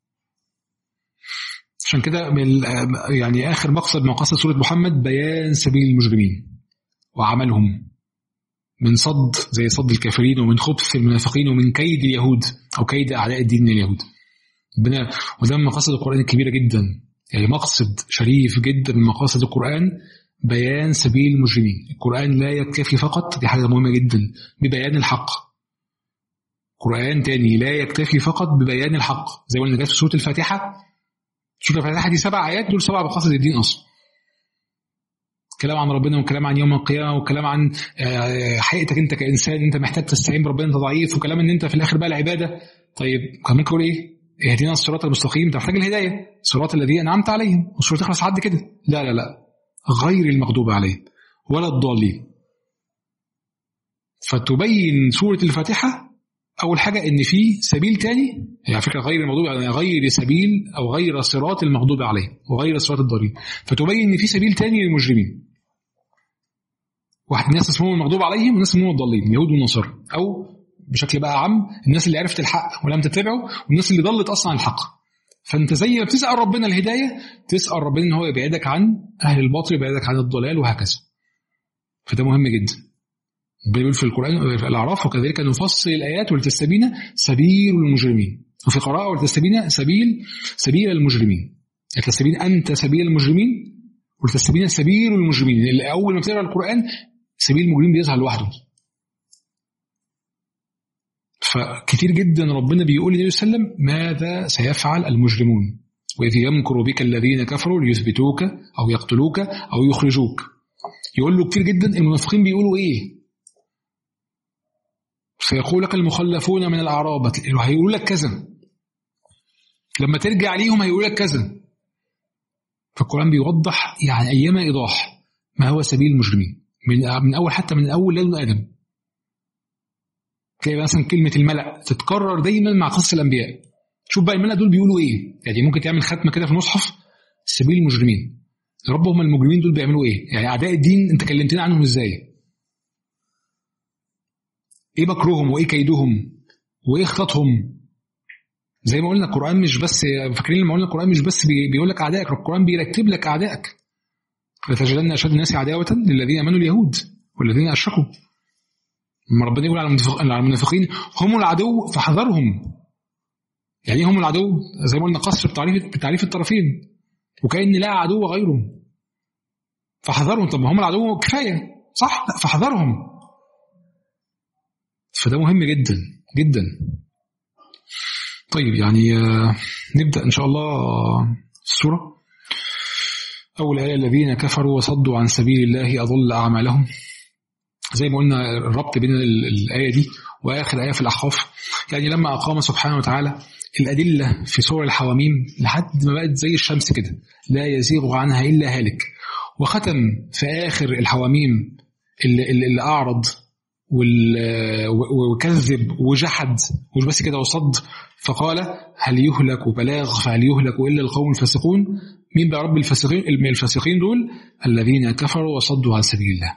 عشان كده يعني اخر مقصد مقاصد سوره محمد بيان سبيل المجرمين وعملهم من صد زي صد الكافرين ومن خبث المنافقين ومن كيد اليهود او كيد اعداء الدين من اليهود ربنا وده من مقاصد القران الكبيره جدا يعني مقصد شريف جدا من مقاصد القران بيان سبيل المجرمين القران لا يكتفي فقط دي حاجه مهمه جدا ببيان الحق قرآن تاني لا يكتفي فقط ببيان الحق زي ما قلنا جت في سورة الفاتحة سورة الفاتحة دي سبع آيات دول سبع مقاصد الدين أصلا كلام عن ربنا وكلام عن يوم القيامة وكلام عن حقيقتك أنت كإنسان أنت محتاج تستعين بربنا أنت ضعيف وكلام أن أنت في الآخر بقى العبادة طيب كان ممكن يقول إيه؟ اهدنا الصراط المستقيم انت محتاج الهدايه صراط الذين انعمت عليهم والسوره تخلص حد كده لا لا لا غير المغضوب عليهم ولا الضالين فتبين سوره الفاتحه اول حاجه ان في سبيل تاني يعني فكره غير المغضوب يعني غير سبيل او غير صراط المغضوب عليهم وغير صراط الضالين فتبين ان في سبيل تاني للمجرمين واحد الناس اسمهم المغضوب عليهم والناس اسمهم الضالين اليهود والنصارى او بشكل بقى عام الناس اللي عرفت الحق ولم تتبعه والناس اللي ضلت اصلا عن الحق فانت زي ما بتسال ربنا الهدايه تسال ربنا ان هو يبعدك عن اهل الباطل يبعدك عن الضلال وهكذا فده مهم جدا بيقول في القران في الاعراف وكذلك نفصل الايات ولتستبين سبيل المجرمين وفي قراءه ولتستبين سبيل سبيل المجرمين لتستبين انت سبيل المجرمين ولتستبين سبيل المجرمين اللي اول ما بتقرا القران سبيل المجرمين بيظهر لوحده فكتير جدا ربنا بيقول للنبي صلى الله عليه وسلم ماذا سيفعل المجرمون وإذ يمكر بك الذين كفروا ليثبتوك أو يقتلوك أو يخرجوك يقول له كتير جدا المنافقين بيقولوا إيه سيقول لك المخلفون من الأعراب هيقول لك كذا لما ترجع ليهم هيقول لك كذا فالقرآن بيوضح يعني أيما إيضاح ما هو سبيل المجرمين من من أول حتى من أول لدن آدم تلاقي مثلا كلمة الملأ تتكرر دايما مع قصة الأنبياء شوف بقى الملأ دول بيقولوا إيه يعني ممكن تعمل ختمة كده في المصحف سبيل المجرمين يا رب هم المجرمين دول بيعملوا إيه يعني أعداء الدين أنت كلمتنا عنهم إزاي إيه مكرهم وإيه كيدهم وإيه خططهم زي ما قلنا القرآن مش بس فاكرين لما قلنا القرآن مش بس بيقول لك أعدائك القرآن بيرتب لك أعدائك لتجدن أشد الناس عداوة للذين آمنوا اليهود والذين أشركوا لما ربنا يقول على المنافقين هم العدو فاحذرهم يعني هم العدو زي ما قلنا قصر بتعريف بتعريف الطرفين وكأن لا عدو غيرهم فاحذرهم طب هم العدو كفايه صح لا فاحذرهم فده مهم جدا جدا طيب يعني نبدأ إن شاء الله السورة أول آية الذين كفروا وصدوا عن سبيل الله أضل أعمالهم زي ما قلنا الربط بين الآية دي وآخر آية في الأحقاف يعني لما أقام سبحانه وتعالى الأدلة في سور الحواميم لحد ما بقت زي الشمس كده لا يزيغ عنها إلا هالك وختم في آخر الحواميم اللي, اللي أعرض وكذب وجحد مش بس كده وصد فقال هل يهلك بلاغ فهل يهلك إلا القوم الفاسقون مين بقى رب الفاسقين الفاسقين دول الذين كفروا وصدوا عن سبيل الله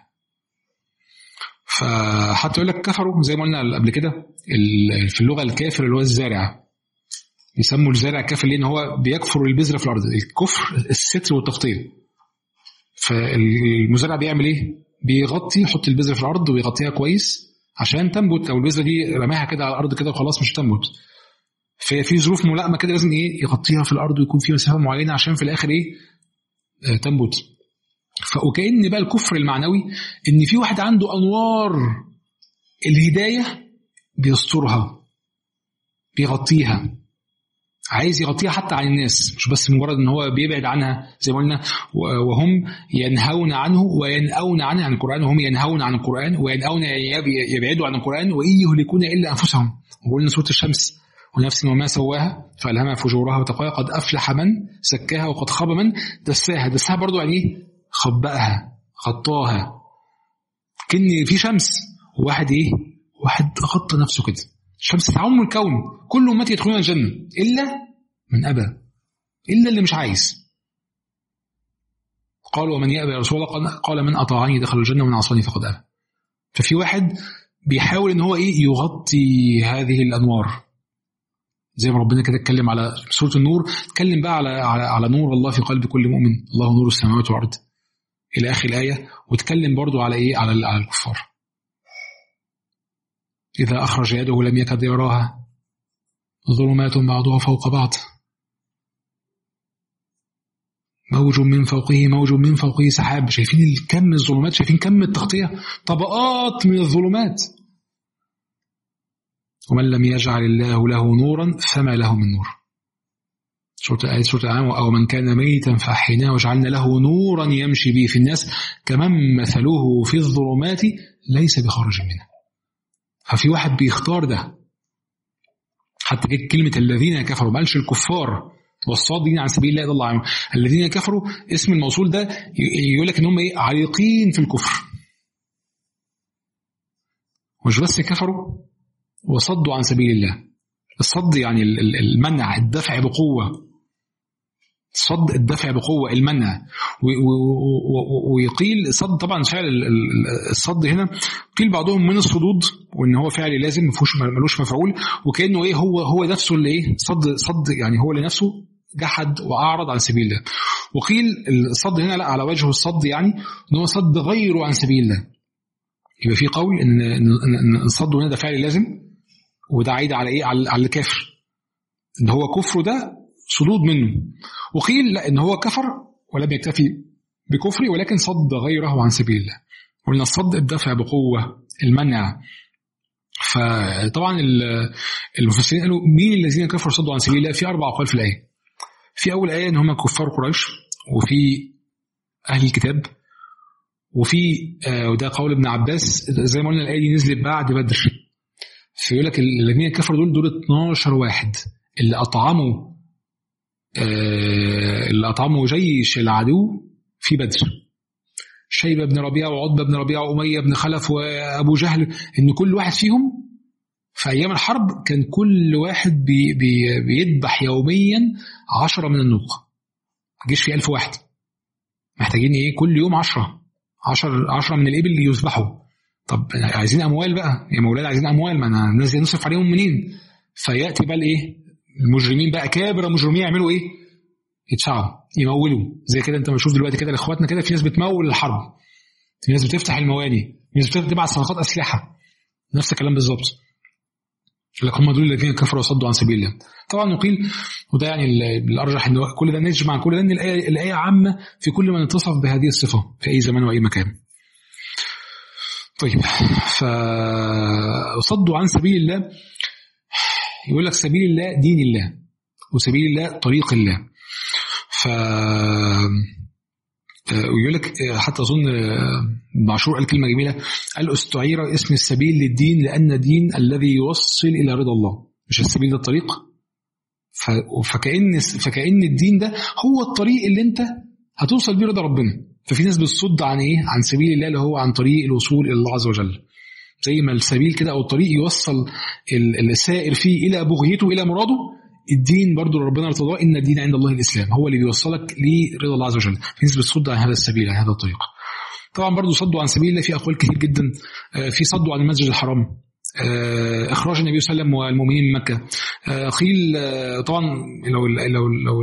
فحتى يقول لك كفروا زي ما قلنا قبل كده في اللغه الكافر اللي هو الزارع يسموا الزارع كافر لان هو بيكفر البذره في الارض الكفر الستر والتغطيه فالمزارع بيعمل ايه؟ بيغطي يحط البذره في الارض ويغطيها كويس عشان تنبت لو البذره دي رماها كده على الارض كده وخلاص مش تنبت ففي ظروف ملائمه كده لازم ايه يغطيها في الارض ويكون في مسافه معينه عشان في الاخر ايه آه تنبت وكأن بقى الكفر المعنوي ان في واحد عنده انوار الهدايه بيسترها بيغطيها عايز يغطيها حتى عن الناس مش بس مجرد ان هو بيبعد عنها زي ما قلنا وهم ينهون عنه وينأون عنه عن القرآن وهم ينهون عن القرآن وينأون يبعدوا عن القرآن وإن يهلكون إلا أنفسهم وقلنا سورة الشمس ونفس وما سواها فألهمها فجورها وتقواها قد أفلح من زكاها وقد خاب من دساها دساها برضو يعني إيه خبأها غطاها كن في شمس وواحد إيه واحد غطى نفسه كده الشمس تعم الكون كل أمتي يدخلون الجنة إلا من أبى إلا اللي مش عايز قال ومن يأبى يا رسول الله قال من أطاعني دخل الجنة ومن عصاني فقد أبى ففي واحد بيحاول ان هو ايه يغطي هذه الانوار زي ما ربنا كده اتكلم على سوره النور اتكلم بقى على على, على نور الله في قلب كل مؤمن الله نور السماوات والارض الى اخر الايه واتكلم برضو على ايه على على الكفار إذا أخرج يده لم يكد يراها ظلمات بعضها فوق بعض موج من فوقه موج من فوقه سحاب شايفين كم الظلمات شايفين كم التغطية طبقات من الظلمات ومن لم يجعل الله له نورا فما له من نور سورة آية سورة الأنعام أو من كان ميتا فأحيناه وجعلنا له نورا يمشي به في الناس كمن مثله في الظلمات ليس بخارج منها ففي واحد بيختار ده حتى كلمة الذين كفروا ما قالش الكفار والصادين عن سبيل الله يضل عنهم الذين كفروا اسم الموصول ده يقول لك ان هم ايه عريقين في الكفر مش بس كفروا وصدوا عن سبيل الله الصد يعني المنع الدفع بقوه صد الدفع بقوة المنع ويقيل صد طبعا فعل الصد هنا قيل بعضهم من الصدود وان هو فعل لازم ما فيهوش ملوش مفعول وكانه ايه هو هو نفسه اللي ايه صد صد يعني هو لنفسه جحد واعرض عن سبيل الله وقيل الصد هنا لا على وجه الصد يعني ان هو صد غيره عن سبيل الله يبقى في قول ان ان الصد هنا ده فعل لازم وده عايد على ايه على الكافر ان هو كفره ده صدود منه وقيل لا ان هو كفر ولم يكتفي بكفره ولكن صد غيره عن سبيل الله قلنا الصد الدفع بقوة المنع فطبعا المفسرين قالوا مين الذين كفروا صدوا عن سبيل الله في أربع أقوال في الآية في أول آية إن هم كفار قريش وفي أهل الكتاب وفي آه، وده قول ابن عباس زي ما قلنا الآية دي نزلت بعد بدر فيقول لك الذين كفروا دول دول 12 واحد اللي أطعموا آه، اللي أطعموا جيش العدو في بدر شيبة بن ربيعة وعتبة بن ربيعة وأمية بن خلف وأبو جهل إن كل واحد فيهم في أيام الحرب كان كل واحد بي بي بيذبح يوميا عشرة من النوق جيش فيه ألف واحد محتاجين إيه كل يوم عشرة عشر عشرة من الإبل يذبحوا طب عايزين أموال بقى يا مولانا عايزين أموال ما أنا الناس دي نصرف عليهم منين فيأتي بقى الإيه المجرمين بقى كابر مجرمين يعملوا ايه؟ يدفعوا يمولوا زي كده انت بشوف دلوقتي كده لاخواتنا كده في ناس بتمول الحرب في ناس بتفتح المواني في ناس بتبعت صفقات اسلحه نفس الكلام بالظبط لك هم دول الذين كفروا وصدوا عن سبيل الله طبعا نقيل وده يعني الارجح ان كل ده نجمع كل ده ان الايه الايه عامه في كل من اتصف بهذه الصفه في اي زمان واي مكان طيب فصدوا عن سبيل الله يقول لك سبيل الله دين الله وسبيل الله طريق الله ف ويقول لك حتى اظن معشور قال كلمه جميله قال استعير اسم السبيل للدين لان دين الذي يوصل الى رضا الله مش السبيل ده الطريق فكأن فكأن الدين ده هو الطريق اللي انت هتوصل بيه رضا ربنا ففي ناس بتصد عن ايه عن سبيل الله اللي هو عن طريق الوصول الى الله عز وجل زي ما السبيل كده او الطريق يوصل السائر فيه الى بغيته الى مراده الدين برضو ربنا ارتضاه ان الدين عند الله الاسلام هو اللي بيوصلك لرضا الله عز وجل في ناس بتصد عن هذا السبيل عن هذا الطريق طبعا برضو صدوا عن سبيل الله في اقوال كثير جدا آه، في صدوا عن المسجد الحرام آه، اخراج النبي صلى الله عليه وسلم والمؤمنين من مكه آه، قيل طبعا لو لو لو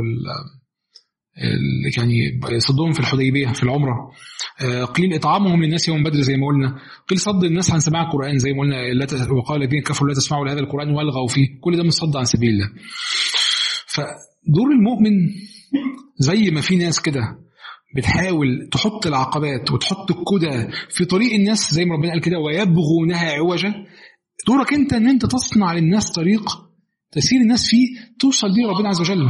يعني صدهم في الحديبيه في العمره آه، قيل اطعامهم للناس يوم بدر زي ما قلنا قيل صد الناس عن سماع القران زي ما قلنا وقال الذين كفروا لا تسمعوا لهذا القران والغوا فيه كل ده من صد عن سبيل الله فدور المؤمن زي ما في ناس كده بتحاول تحط العقبات وتحط الكدى في طريق الناس زي ما ربنا قال كده ويبغونها عوجا دورك انت ان انت تصنع للناس طريق تسير الناس فيه توصل ليه ربنا عز وجل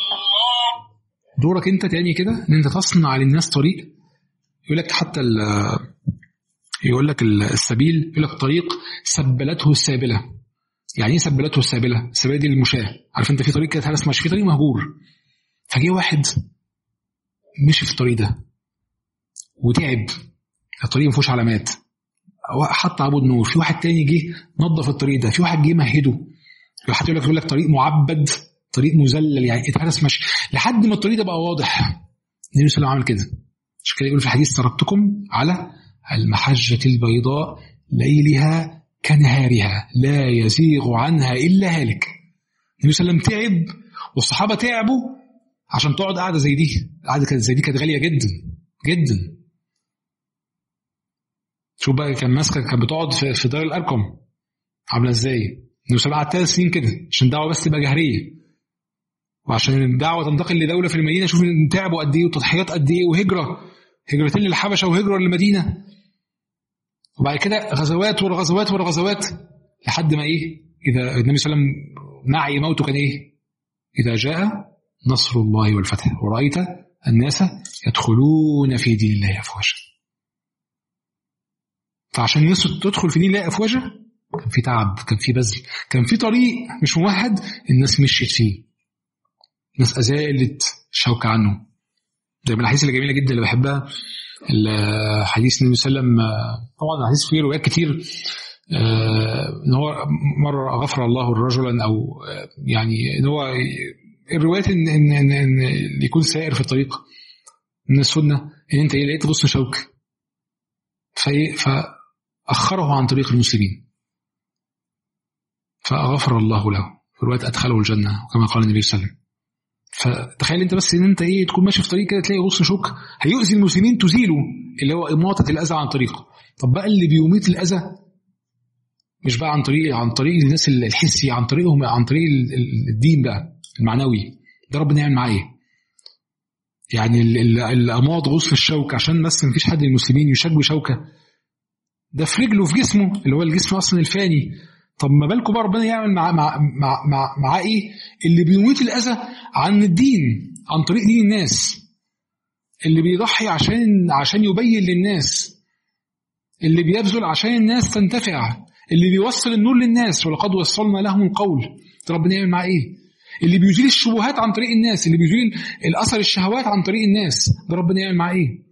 دورك انت تاني كده ان انت تصنع للناس طريق يقول لك حتى يقول لك السبيل يقول لك طريق سبلته السابله يعني ايه سبلته السابله؟ السابله دي المشاه عارف انت في طريق كده تحس ماشي في طريق مهجور فجه واحد مشي في الطريق ده وتعب الطريق ما فيهوش علامات حط عبود نور في واحد تاني جه نظف الطريق ده في واحد جه مهده حتى يقول لك يقول لك طريق معبد طريق مذلل يعني اتهرس ماشي لحد ما الطريق ده بقى واضح النبي صلى الله عليه وسلم عمل كده مش كده يقول في الحديث تركتكم على المحجة البيضاء ليلها كنهارها لا يزيغ عنها إلا هالك النبي صلى الله عليه وسلم تعب والصحابة تعبوا عشان تقعد قاعدة زي دي قاعدة كانت زي دي كانت غالية جدا جدا شوف بقى كان ماسكة كانت بتقعد في دار الأرقم عاملة ازاي النبي صلى الله عليه وسلم قعد ثلاث سنين كده عشان دعوة بس تبقى جهرية وعشان الدعوه تنتقل لدوله في المدينه شوف تعبوا قد ايه وتضحيات قد ايه وهجره هجرتين للحبشه وهجره للمدينه وبعد كده غزوات ورا غزوات ورا غزوات لحد ما ايه اذا النبي صلى الله عليه وسلم نعي موته كان ايه اذا جاء نصر الله والفتح ورايت الناس يدخلون في دين الله افواجا فعشان الناس تدخل في دين الله افواجا كان في تعب كان في بذل كان في طريق مش ممهد الناس مشيت فيه الناس أزالت الشوكة عنه زي من الأحاديث الجميلة جدا اللي بحبها حديث النبي صلى الله عليه وسلم طبعا الحديث فيه روايات كتير ان هو مره غفر الله رجلا او يعني ان هو الروايات ان ان ان, إن يكون سائر في الطريق من السنه ان انت ايه لقيت غصن شوك فاخره عن طريق المسلمين فغفر الله له في روايه ادخله الجنه كما قال النبي صلى الله عليه وسلم فتخيل انت بس ان انت ايه تكون ماشي في طريق كده تلاقي غصن شوك هيؤذي المسلمين تزيله اللي هو اماطه الاذى عن طريقه طب بقى اللي بيميت الاذى مش بقى عن طريق عن طريق الناس الحسي عن طريقهم عن طريق الدين بقى المعنوي ده ربنا يعمل معاه ايه؟ يعني الاماض غصن الشوك عشان بس ما فيش حد من المسلمين يشج شوكه ده في رجله في جسمه اللي هو الجسم اصلا الفاني طب ما بالكم بقى ربنا يعمل مع مع مع مع, مع ايه؟ اللي بيميت الاذى عن الدين عن طريق دين الناس اللي بيضحي عشان عشان يبين للناس اللي بيبذل عشان الناس تنتفع اللي بيوصل النور للناس ولقد وصلنا لهم القول ربنا يعمل معاه ايه؟ اللي بيزيل الشبهات عن طريق الناس اللي بيزيل الاثر الشهوات عن طريق الناس ده ربنا يعمل معاه ايه؟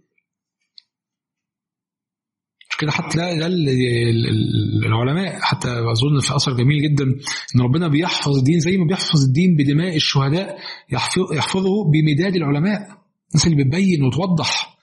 مش كده حتى لا ده العلماء حتى اظن في اثر جميل جدا ان ربنا بيحفظ الدين زي ما بيحفظ الدين بدماء الشهداء يحفظه بمداد العلماء الناس اللي بتبين وتوضح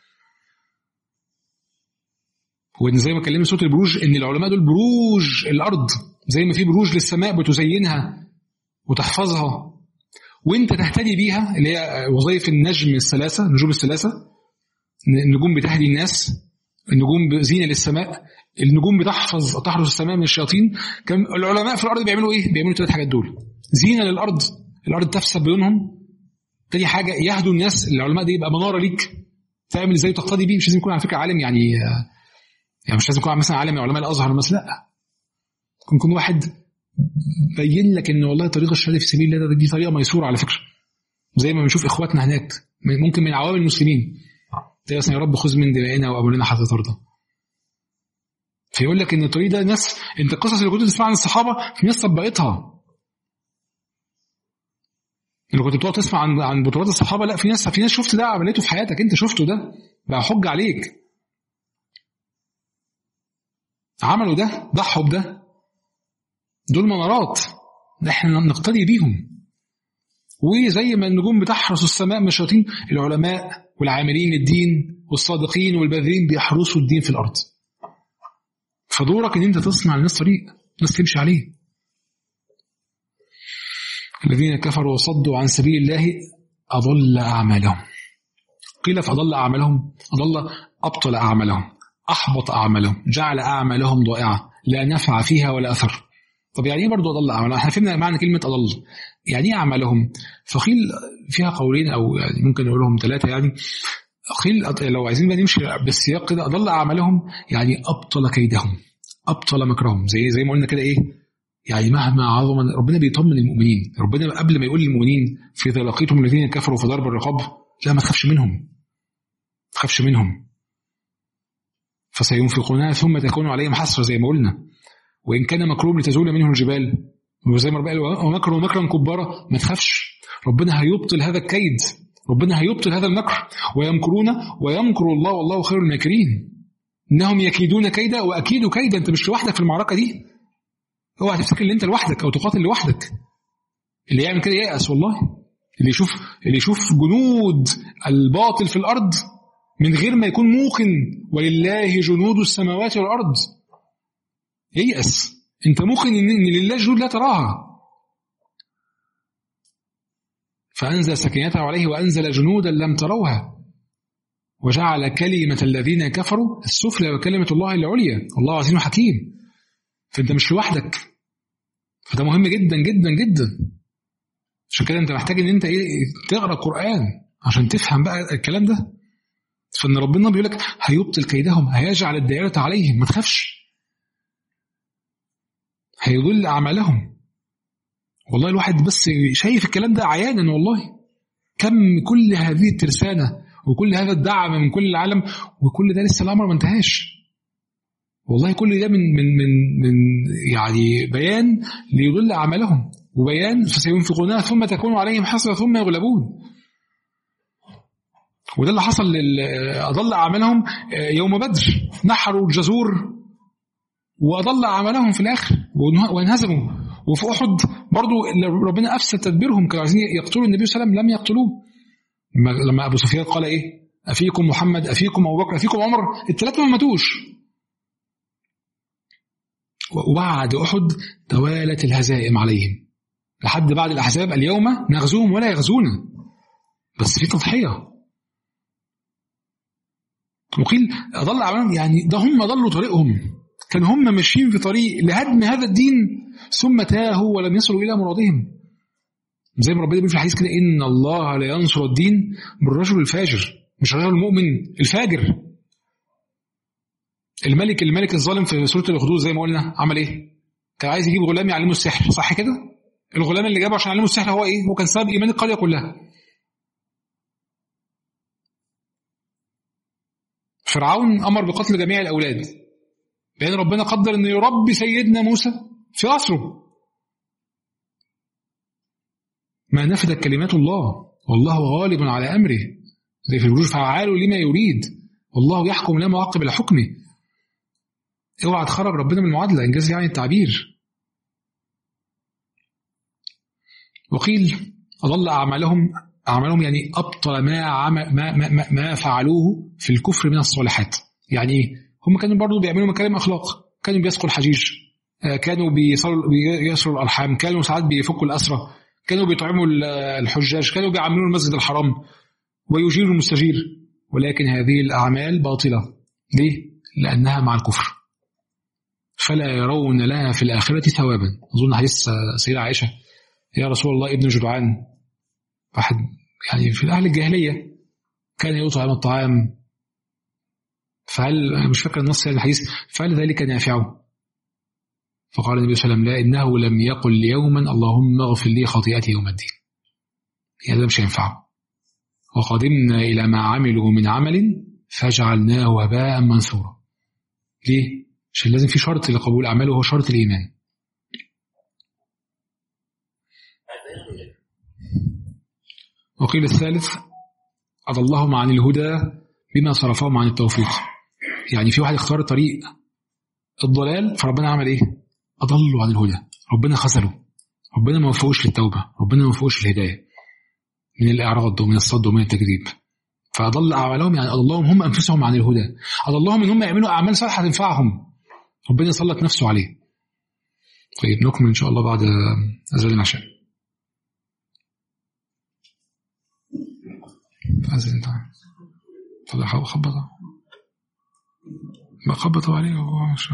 وان زي ما كلمنا سوره البروج ان العلماء دول بروج الارض زي ما في بروج للسماء بتزينها وتحفظها وانت تهتدي بيها اللي هي وظائف النجم الثلاثه النجوم الثلاثه النجوم بتهدي الناس النجوم زينه للسماء النجوم بتحفظ تحرس السماء من الشياطين كان العلماء في الارض بيعملوا ايه؟ بيعملوا الثلاث حاجات دول زينه للارض الارض تفسد بدونهم تاني حاجه يهدوا الناس العلماء دي يبقى مناره ليك تعمل ازاي تقتدي بيه مش لازم يكون على فكره عالم يعني يعني مش لازم يكون مثلا عالم من علماء الازهر مثلا لا ممكن يكون واحد بين لك ان والله طريق الشهاده في سبيل الله دي طريقه ميسوره على فكره زي ما بنشوف اخواتنا هناك ممكن من عوام المسلمين تلاقي مثلا يا رب خذ من دمائنا وامرنا حتى ترضى فيقول لك ان الطريق ده ناس انت القصص اللي كنت تسمعها عن الصحابه في ناس طبقتها اللي كنت بتقعد تسمع عن عن بطولات الصحابه لا في ناس في ناس شفت ده عملته في حياتك انت شفته ده بقى حج عليك عملوا ده ضحوا بده دول منارات احنا نقتدي بيهم وزي ما النجوم بتحرس السماء من الشياطين العلماء والعاملين الدين والصادقين والباذلين بيحرسوا الدين في الارض فدورك ان انت تصنع للناس طريق الناس تمشي عليه الذين كفروا وصدوا عن سبيل الله أضل أعمالهم قيل فأضل أعمالهم أضل أبطل أعمالهم أحبط أعمالهم جعل أعمالهم ضائعة لا نفع فيها ولا أثر طب يعني ايه برضه أضل أعمالهم؟ احنا فهمنا معنى كلمة أضل يعني ايه أعمالهم؟ فقيل فيها قولين أو يعني ممكن نقولهم ثلاثة يعني قيل لو عايزين بقى نمشي بالسياق كده أضل أعمالهم يعني أبطل كيدهم أبطل مكرهم زي زي ما قلنا كده إيه يعني مهما عظم ربنا بيطمن المؤمنين ربنا قبل ما يقول للمؤمنين في إذا لقيتم الذين كفروا في ضرب الرقاب لا ما تخافش منهم ما تخافش منهم فسينفقونها ثم تكون عليهم حسرة زي ما قلنا وإن كان مكروب لتزول منه الجبال وزي ما ربنا قال ومكر مكرا كبارا ما تخافش ربنا هيبطل هذا الكيد ربنا هيبطل هذا المكر ويمكرون ويمكر الله والله خير الماكرين انهم يكيدون كيدا واكيد كيدا انت مش لوحدك في المعركه دي اوعى تفتكر ان انت لوحدك او تقاتل لوحدك اللي يعمل كده ييأس والله اللي يشوف اللي يشوف جنود الباطل في الارض من غير ما يكون موقن ولله جنود السماوات والارض ييأس انت موقن ان لله جنود لا تراها فانزل سكينته عليه وانزل جنودا لم تروها وجعل كلمة الذين كفروا السفلى وكلمة الله العليا الله عزيز حكيم فانت مش لوحدك فده مهم جدا جدا جدا عشان كده انت محتاج ان انت ايه تقرا قران عشان تفهم بقى الكلام ده فان ربنا بيقول لك هيبطل كيدهم هيجعل الدائره عليهم ما تخافش هيضل اعمالهم والله الواحد بس شايف الكلام ده عيانا والله كم كل هذه الترسانه وكل هذا الدعم من كل العالم وكل ده لسه الامر ما انتهاش والله كل ده من من من من يعني بيان ليضل اعمالهم وبيان فسينفقونها ثم تكون عليهم حسره ثم يغلبون وده اللي حصل اضل اعمالهم يوم بدر نحروا الجزور واضل اعمالهم في الاخر وانهزموا وفي احد برضو ربنا افسد تدبيرهم كانوا عايزين يقتلوا النبي صلى الله عليه وسلم لم يقتلوه لما ابو سفيان قال ايه افيكم محمد افيكم ابو بكر افيكم عمر الثلاثه ما ماتوش وبعد احد توالت الهزائم عليهم لحد بعد الاحزاب اليوم نغزوهم ولا يغزونا بس في تضحيه وقيل أضل أعمالهم يعني ده هم ضلوا طريقهم كان هم ماشيين في طريق لهدم هذا الدين ثم تاهوا ولم يصلوا إلى مرادهم زي ما ربنا بيقول في الحديث كده إن الله لا ينصر الدين بالرجل الفاجر مش الرجل المؤمن الفاجر الملك الملك الظالم في سورة الأخدود زي ما قلنا عمل إيه؟ كان عايز يجيب غلام يعلمه السحر صح كده؟ الغلام اللي جابه عشان يعلمه السحر هو إيه؟ هو كان سبب إيمان القرية كلها فرعون امر بقتل جميع الاولاد لان ربنا قدر انه يربي سيدنا موسى في قصره ما نفذت كلمات الله والله غالب على امره زي في البروج فعال لما يريد والله يحكم لا معقب لحكمه اوعى تخرج ربنا من المعادله انجاز يعني التعبير وقيل اضل اعمالهم أعمالهم يعني أبطل ما, عمل ما, ما, ما فعلوه في الكفر من الصالحات يعني إيه؟ هم كانوا برضو بيعملوا مكارم أخلاق كانوا بيسقوا الحجيج كانوا بيصلوا الأرحام كانوا ساعات بيفكوا الأسرة كانوا بيطعموا الحجاج كانوا بيعملوا المسجد الحرام ويجيروا المستجير ولكن هذه الأعمال باطلة ليه؟ لأنها مع الكفر فلا يرون لها في الآخرة ثوابا أظن حديث سيدة عائشة يا رسول الله ابن جدعان واحد يعني في أهل الجاهلية كان يطعم الطعام فهل أنا مش فاكر النص يعني الحديث فهل ذلك نافعه؟ فقال النبي صلى الله عليه وسلم لا إنه لم يقل يوما اللهم اغفر لي خطيئتي يوم الدين يعني ده مش هينفعه وقدمنا إلى ما عملوا من عمل فجعلناه هباء منثورا ليه؟ عشان لازم في شرط لقبول أعماله وهو شرط الإيمان وقيل الثالث أضلهم عن الهدى بما صرفهم عن التوفيق يعني في واحد اختار طريق الضلال فربنا عمل ايه أضلوا عن الهدى ربنا خسروا ربنا ما وفقوش للتوبة ربنا ما وفقوش للهداية من الإعراض ومن الصد ومن التكذيب فأضل أعمالهم يعني أضلهم هم أنفسهم عن الهدى أضلهم إن هم يعملوا أعمال صالحة تنفعهم ربنا يسلط نفسه عليه طيب نكمل إن شاء الله بعد أذان العشاء فأذن تعالى طلع خبطه ما خبطوا عليه وهو مش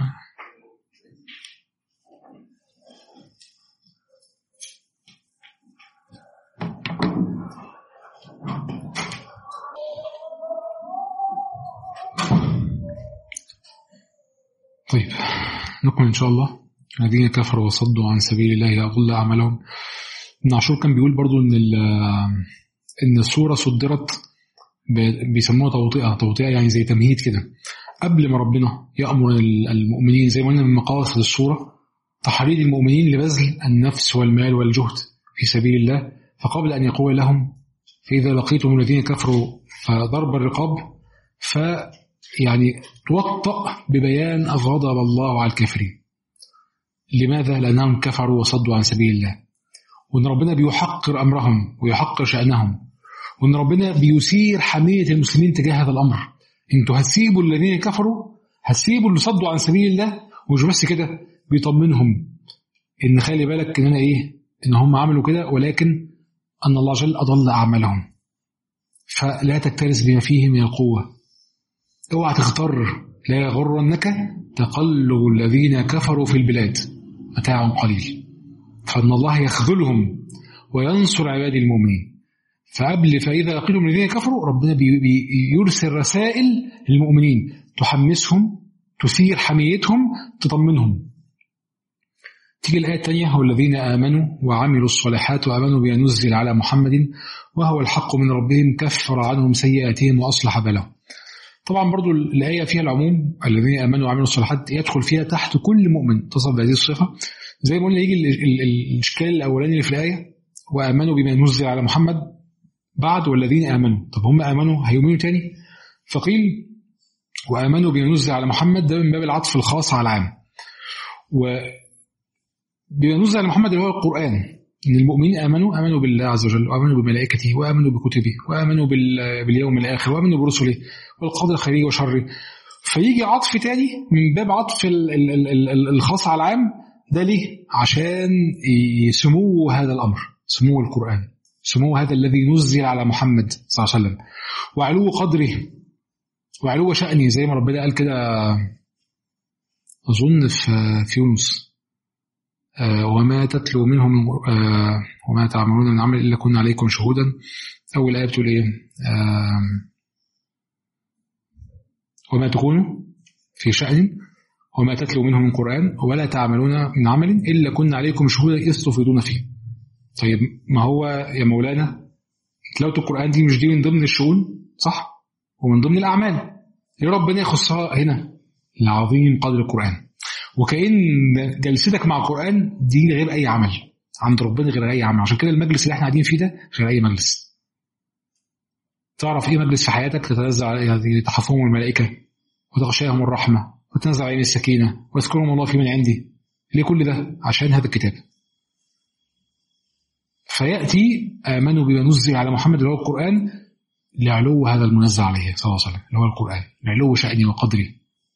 طيب نكمل إن شاء الله الذين كفروا وصدوا عن سبيل الله أضل أعمالهم ابن عاشور كان بيقول برضو إن إن السورة صدرت بيسموها توطئة توطئة يعني زي تمهيد كده قبل ما ربنا يأمر المؤمنين زي ما قلنا من مقاصد السورة تحريض المؤمنين لبذل النفس والمال والجهد في سبيل الله فقبل أن يقول لهم فإذا لقيتم الذين كفروا فضرب الرقاب فيعني توطأ ببيان غضب الله على الكافرين لماذا؟ لأنهم كفروا وصدوا عن سبيل الله وأن ربنا بيحقر أمرهم ويحقر شأنهم وأن ربنا بيثير حمية المسلمين تجاه هذا الأمر انتوا هتسيبوا الذين كفروا هتسيبوا اللي صدوا عن سبيل الله ومش بس كده بيطمنهم ان خلي بالك ان انا ايه ان هم عملوا كده ولكن ان الله جل اضل اعمالهم فلا تكترث بما فيه من القوه اوعى تختار لا يغرنك تقلب الذين كفروا في البلاد متاع قليل فان الله يخذلهم وينصر عباد المؤمنين فقبل فإذا لقيتم الذين كفروا ربنا بيرسل رسائل للمؤمنين تحمسهم تثير حميتهم تطمنهم تيجي الآية الثانية والذين آمنوا وعملوا الصالحات وآمنوا بما نزل على محمد وهو الحق من ربهم كفر عنهم سيئاتهم وأصلح بالهم طبعا برضو الآية فيها العموم الذين آمنوا وعملوا الصالحات يدخل فيها تحت كل مؤمن تصف بهذه الصفة زي ما قلنا يجي الإشكال الأولاني اللي في الآية وآمنوا بما نزل على محمد بعد والذين آمنوا طب هم آمنوا هيؤمنوا تاني فقيل وآمنوا بما نزل على محمد ده من باب العطف الخاص على العام و بما نزل على محمد اللي هو القرآن إن المؤمنين آمنوا آمنوا بالله عز وجل وآمنوا بملائكته وآمنوا بكتبه وآمنوا باليوم الآخر وآمنوا برسله والقدر خيره وشره فيجي عطف تاني من باب عطف الخاص على العام ده ليه؟ عشان سمو هذا الأمر سمو القرآن سمو هذا الذي نزل على محمد صلى الله عليه وسلم وعلو قدره وعلو شأنه زي ما ربنا قال كده أظن في يونس آه، وما تتلو منهم آه، وما تعملون من عمل إلا كنا عليكم شهودا أول آية بتقول إيه وما تكونوا في شأن وما تتلو منه من قرآن ولا تعملون من عمل إلا كنا عليكم شهودا إذ تفيضون فيه طيب ما هو يا مولانا تلاوة القرآن دي مش دي من ضمن الشؤون صح ومن ضمن الأعمال ليه ربنا يخصها هنا لعظيم قدر القرآن وكأن جلستك مع القرآن دي غير أي عمل عند ربنا غير أي عمل عشان كده المجلس اللي احنا قاعدين فيه ده غير أي مجلس تعرف ايه مجلس في حياتك تتنزل عليه تحفهم الملائكة وتغشاهم الرحمة وتنزل عليهم السكينة واذكرهم الله في من عندي ليه كل ده عشان هذا الكتاب فيأتي آمنوا بما نزل على محمد اللي هو القرآن لعلو هذا المنزل عليه صلى الله عليه وسلم اللي هو القرآن لعلو شأنه وقدره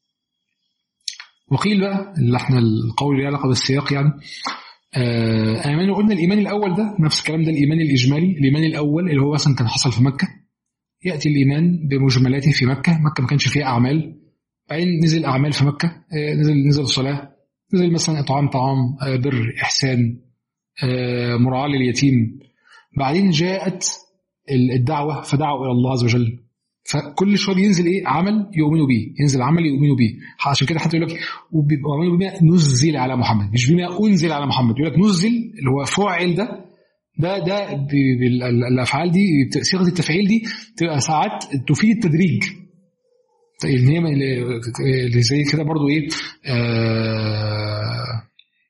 وقيل بقى اللي احنا القول اللي علاقه بالسياق يعني آه امنوا قلنا الايمان الاول ده نفس الكلام ده الايمان الاجمالي الايمان الاول اللي هو مثلا كان حصل في مكه ياتي الايمان بمجملاته في مكه مكه ما كانش فيها اعمال بعدين نزل اعمال في مكه آه نزل نزل الصلاه نزل مثلا اطعام طعام آه بر احسان آه مراعاه لليتيم بعدين جاءت الدعوه فدعوا الى الله عز وجل فكل شويه بينزل ايه عمل يؤمنوا بيه ينزل عمل يؤمنوا بيه عشان كده حتى يقول لك وامنوا بما نزل على محمد مش بما انزل على محمد يقول لك نزل اللي هو فعل ده ده ده الافعال دي صيغه التفعيل دي تبقى ساعات تفيد التدريج ان هي اللي زي كده برضو ايه آه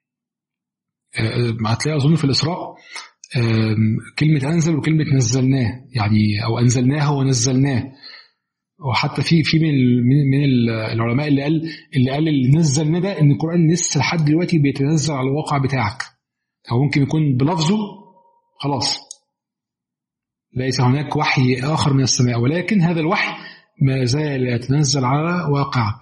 آه هتلاقي اظن في الاسراء كلمة أنزل وكلمة نزلناه يعني أو أنزلناه ونزلناه وحتى في في من من العلماء اللي قال اللي قال اللي نزلناه ده ان القران لسه لحد دلوقتي بيتنزل على الواقع بتاعك او ممكن يكون بلفظه خلاص ليس هناك وحي اخر من السماء ولكن هذا الوحي ما زال يتنزل على واقعك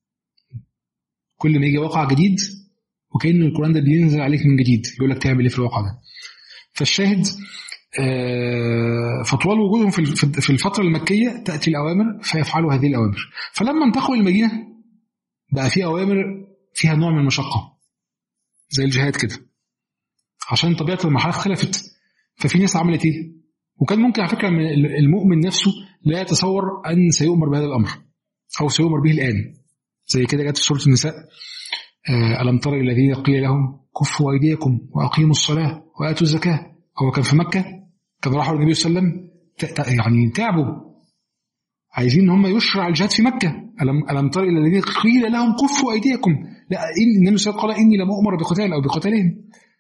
كل ما يجي واقع جديد وكأن القرآن ده بينزل عليك من جديد يقول لك تعمل ايه في الواقع ده فالشاهد آه، فطوال وجودهم في الفترة المكية تأتي الأوامر فيفعلوا هذه الأوامر فلما انتقلوا المدينة بقى في أوامر فيها نوع من المشقة زي الجهاد كده عشان طبيعة المرحلة اختلفت ففي ناس عملت إيه؟ وكان ممكن على فكرة المؤمن نفسه لا يتصور أن سيؤمر بهذا الأمر أو سيؤمر به الآن زي كده جت في سورة النساء آه، ألم تر الذين قيل لهم كفوا أيديكم وأقيموا الصلاة وآتوا الزكاة هو كان في مكة كان راحوا النبي صلى الله عليه وسلم يعني تعبوا عايزين ان هم يشرع الجهاد في مكة ألم, ألم تر إلى الذين قيل لهم كفوا أيديكم لا إن النبي صلى الله عليه وسلم قال إني لم أؤمر بقتال أو بقتالهم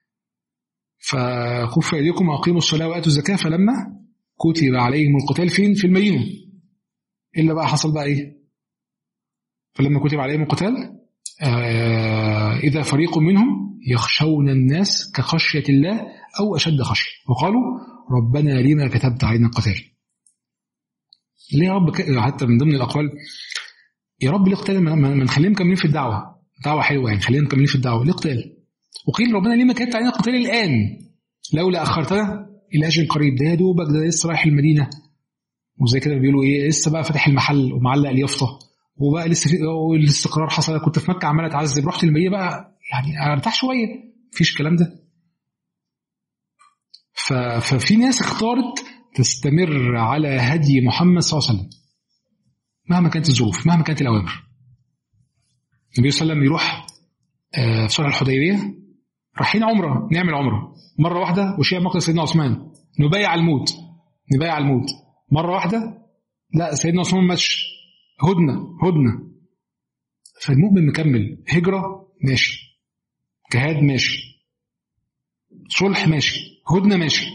فكفوا أيديكم وأقيموا الصلاة وآتوا الزكاة فلما كتب عليهم القتال فين في المدينة إلا بقى حصل بقى إيه فلما كتب عليهم القتال آه إذا فريق منهم يخشون الناس كخشية الله أو أشد خشية وقالوا ربنا لما كتبت علينا القتال ليه يا رب حتى من ضمن الأقوال يا رب ليه قتال ما نخليهم مكملين في الدعوة دعوة حلوة يعني خلينا مكملين في الدعوة ليه قتال وقيل ربنا ليه ما كتبت علينا القتال الآن لولا أخرتنا إلى أجل قريب ده يا دوبك ده لسه رايح المدينة وزي كده بيقولوا إيه لسه بقى فاتح المحل ومعلق اليافطة وبقى لسه في الاستقرار حصل كنت في مكة عمال أتعذب رحت المدينة بقى يعني ارتاح شوية مفيش الكلام ده ففي ناس اختارت تستمر على هدي محمد صلى الله عليه وسلم مهما كانت الظروف مهما كانت الأوامر النبي صلى الله عليه وسلم يروح آه، في صلح الحديبية رايحين عمرة نعمل عمرة مرة واحدة وشيء مقدس سيدنا عثمان نبايع الموت نبايع الموت مرة واحدة لا سيدنا عثمان ماتش هدنه هدنه فالمؤمن مكمل هجره ماشي جهاد ماشي صلح ماشي هدنه ماشي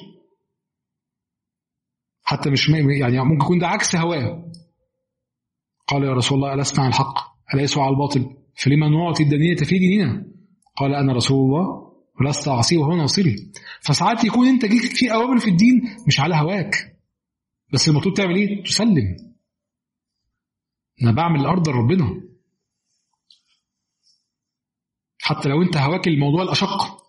حتى مش يعني ممكن يكون ده عكس هواه قال يا رسول الله ألسنا على الحق أليس على الباطل فلما نعطي الدنية في ديننا قال أنا رسول الله ولست أعصيه وهو ناصري فساعات يكون أنت جيك في أوامر في الدين مش على هواك بس المطلوب تعمل إيه؟ تسلم أنا بعمل الأرض لربنا حتى لو أنت هواك الموضوع الأشق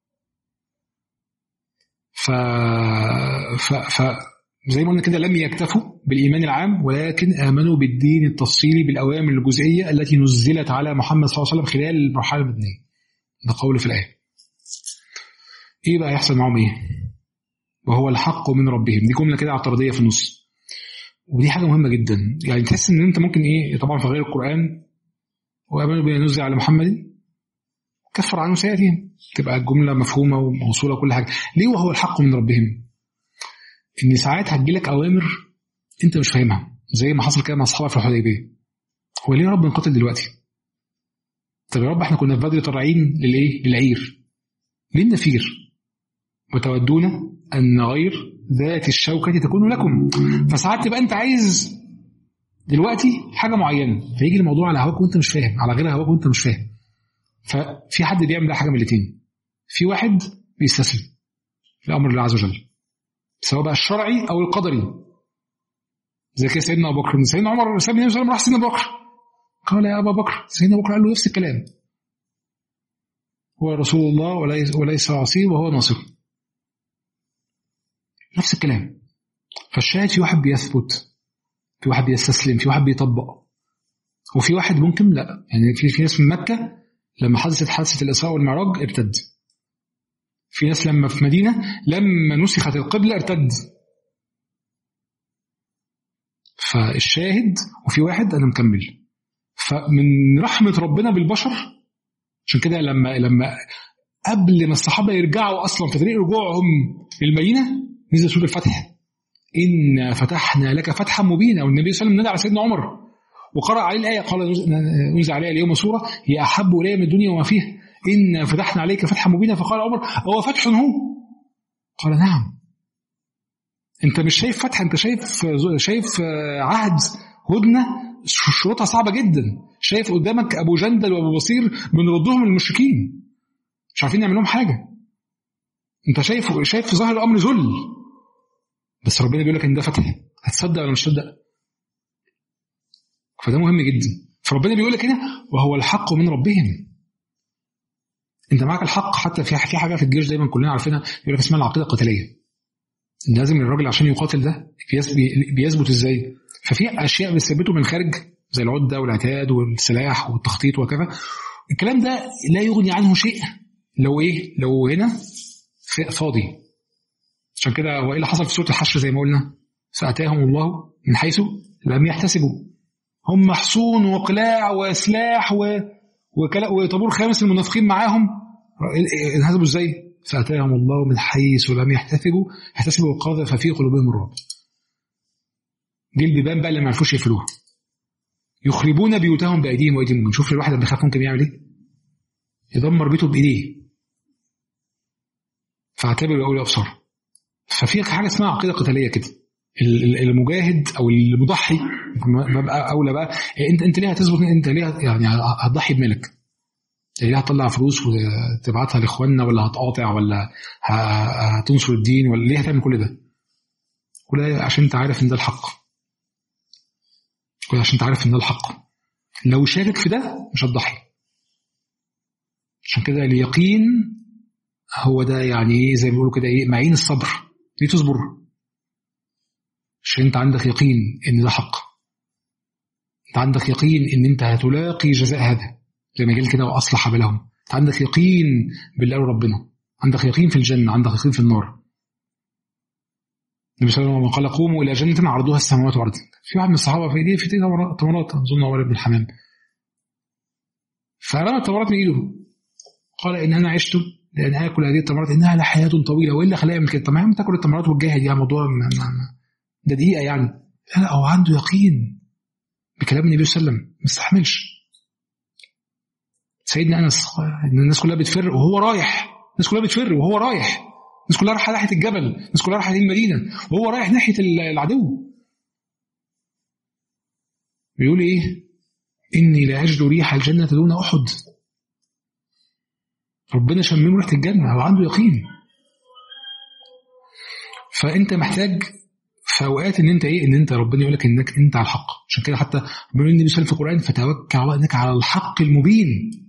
ف... ف... ف... زي ما قلنا كده لم يكتفوا بالإيمان العام ولكن آمنوا بالدين التفصيلي بالأوامر الجزئية التي نزلت على محمد صلى الله عليه وسلم خلال المرحلة المدنية ده قول في الآية إيه بقى يحصل معهم إيه وهو الحق من ربهم دي جملة كده اعتراضية في النص ودي حاجة مهمة جدا يعني تحس إن أنت ممكن إيه طبعا في غير القرآن وآمنوا بما نزل على محمد كفر عنه سيئاتهم تبقى الجملة مفهومة وموصولة وكل حاجة ليه وهو الحق من ربهم ان ساعات هتجيلك اوامر انت مش فاهمها زي ما حصل كده مع اصحابك في الحديبيه هو ليه يا رب نقاتل دلوقتي؟ طب يا رب احنا كنا في بدر طالعين للايه؟ للعير ليه النفير؟ وتودون ان غير ذات الشوكة تكون لكم فساعات تبقى انت عايز دلوقتي حاجه معينه فيجي الموضوع على هواك وانت مش فاهم على غير هواك وانت مش فاهم ففي حد بيعمل حاجه من الاثنين في واحد بيستسلم لامر الله عز وجل سواء بقى الشرعي او القدري زي كده سيدنا ابو بكر سيدنا عمر ساب النبي صلى الله عليه وسلم راح سيدنا ابو بكر قال يا ابا بكر سيدنا ابو بكر قال له نفس الكلام هو رسول الله وليس وليس عصيه وهو ناصر نفس الكلام فالشاهد في واحد بيثبت في واحد بيستسلم في واحد بيطبق وفي واحد ممكن لا يعني في في ناس من مكه لما حدثت حادثه الاسراء والمعراج ارتد في ناس لما في مدينة لما نسخت القبلة ارتد فالشاهد وفي واحد أنا مكمل فمن رحمة ربنا بالبشر عشان كده لما لما قبل ما الصحابة يرجعوا أصلا في طريق رجوعهم للمدينة نزل سورة الفتح إنا فتحنا لك فتحا مبينا والنبي صلى الله عليه وسلم نادى على سيدنا عمر وقرأ عليه الآية قال نزل عليها اليوم سورة هي أحب إلي من الدنيا وما فيها إن فتحنا عليك فتحا مبينا فقال عمر هو فتح هو قال نعم انت مش شايف فتح انت شايف شايف عهد هدنه شروطها صعبه جدا شايف قدامك ابو جندل وابو بصير بنردهم للمشركين مش عارفين نعمل لهم حاجه انت شايف شايف في ظاهر الامر ذل بس ربنا بيقول لك ان ده فتح هتصدق ولا مش تصدق فده مهم جدا فربنا بيقول لك هنا وهو الحق من ربهم انت معاك الحق حتى في في حاجه في الجيش دايما كلنا عارفينها يقول لك اسمها العقيده القتاليه ان لازم الراجل عشان يقاتل ده بيثبت ازاي ففي اشياء بتثبته من خارج زي العده والعتاد والسلاح والتخطيط وكذا الكلام ده لا يغني عنه شيء لو ايه لو هنا فاضي عشان كده هو ايه اللي حصل في سوره الحشر زي ما قلنا فاتاهم الله من حيث لم يحتسبوا هم محصون وقلاع وسلاح و... وطابور خامس المنافقين معاهم انهزموا ازاي؟ فاتاهم الله من حيث لم يحتسبوا احتسبوا وقذف في قلوبهم الرعب. دي البيبان بقى اللي ما عرفوش يقفلوها. يخربون بيوتهم بايديهم وايديهم نشوف الواحد لما يخاف ممكن يعمل ايه؟ يدمر بيته بايديه. فاعتبروا اولي ابصار. ففي حاجه اسمها عقيده قتاليه كده. المجاهد او المضحي ببقى اولى بقى انت انت ليه هتثبت انت ليه يعني هتضحي بملك ليه هتطلع فلوس وتبعتها لاخواننا ولا هتقاطع ولا هتنصر الدين ولا ليه هتعمل كل ده كل ده عشان انت عارف ان ده الحق كل عشان انت عارف ان ده الحق لو شارك في ده مش هتضحي عشان كده اليقين هو ده يعني ايه زي ما بيقولوا كده ايه معين الصبر ليه تصبر عشان انت عندك يقين ان ده حق انت عندك يقين ان انت هتلاقي جزاء هذا زي ما قال كده واصلح بالهم انت عندك يقين بالله ربنا عندك يقين في الجنه عندك يقين في النار النبي صلى الله عليه وسلم قال قوموا الى جنه عرضوها السماوات والارض في واحد من الصحابه في ايديه في ايديه تمرات اظن عمر بن الحمام فرمى التمرات من ايده قال ان انا عشت لان اكل هذه التمرات انها لحياه طويله والا خليها يعمل كده طب ما تاكل التمرات وتجاهد يا موضوع ده دقيقه يعني لا هو عنده يقين بكلام النبي صلى الله عليه وسلم ما استحملش سيدنا انس ان الناس كلها بتفر وهو رايح الناس كلها بتفر وهو رايح الناس كلها رايحه ناحيه الجبل الناس كلها رايحه المدينه وهو رايح ناحيه العدو بيقول ايه اني لاجد ريح الجنه دون احد ربنا شممه ريحه الجنه هو عنده يقين فانت محتاج في اوقات ان انت ايه ان انت ربنا يقول لك انك انت على الحق عشان كده حتى بيقول النبي صلى الله عليه وسلم في القران فتوكل على انك على الحق المبين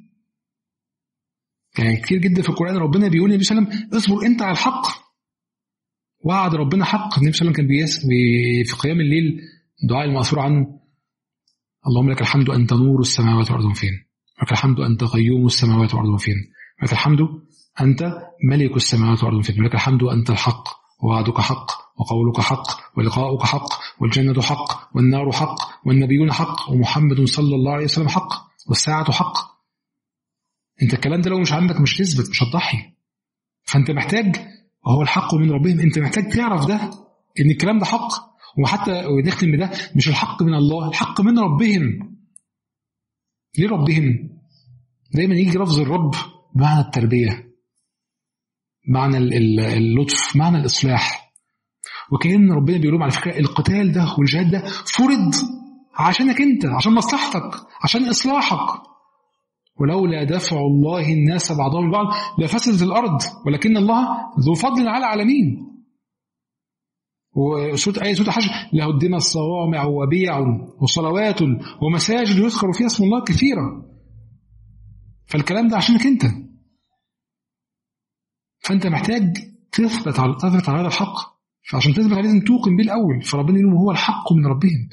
يعني كتير جدا في القران ربنا بيقول للنبي صلى الله عليه وسلم اصبر انت على الحق وعد ربنا حق النبي صلى الله عليه وسلم كان بيس بي في قيام الليل الدعاء المأثور عنه اللهم لك الحمد انت نور السماوات والارض فين لك الحمد انت قيوم السماوات والارض فين لك الحمد انت ملك السماوات والارض فين لك الحمد انت الحق ووعدك حق وقولك حق ولقاؤك حق والجنة حق والنار حق والنبيون حق ومحمد صلى الله عليه وسلم حق والساعة حق انت الكلام ده لو مش عندك مش تثبت مش هتضحي فانت محتاج وهو الحق من ربهم انت محتاج تعرف ده ان الكلام ده حق وحتى ونختم بده مش الحق من الله الحق من ربهم ليه ربهم دايما يجي لفظ الرب بمعنى التربيه معنى اللطف معنى الإصلاح وكأن ربنا بيقول لهم على فكرة القتال ده والجهاد ده فرض عشانك أنت عشان مصلحتك عشان إصلاحك ولولا دفع الله الناس بعضهم البعض لفسدت الأرض ولكن الله ذو فضل على العالمين وسورة آية سورة الحج لهدم الصوامع وبيع وصلوات ومساجد يذكر فيها اسم الله كثيرا فالكلام ده عشانك أنت فانت محتاج تثبت على تثبت على هذا الحق فعشان تثبت عليه لازم توقن به الاول فربنا يقول هو الحق من ربهم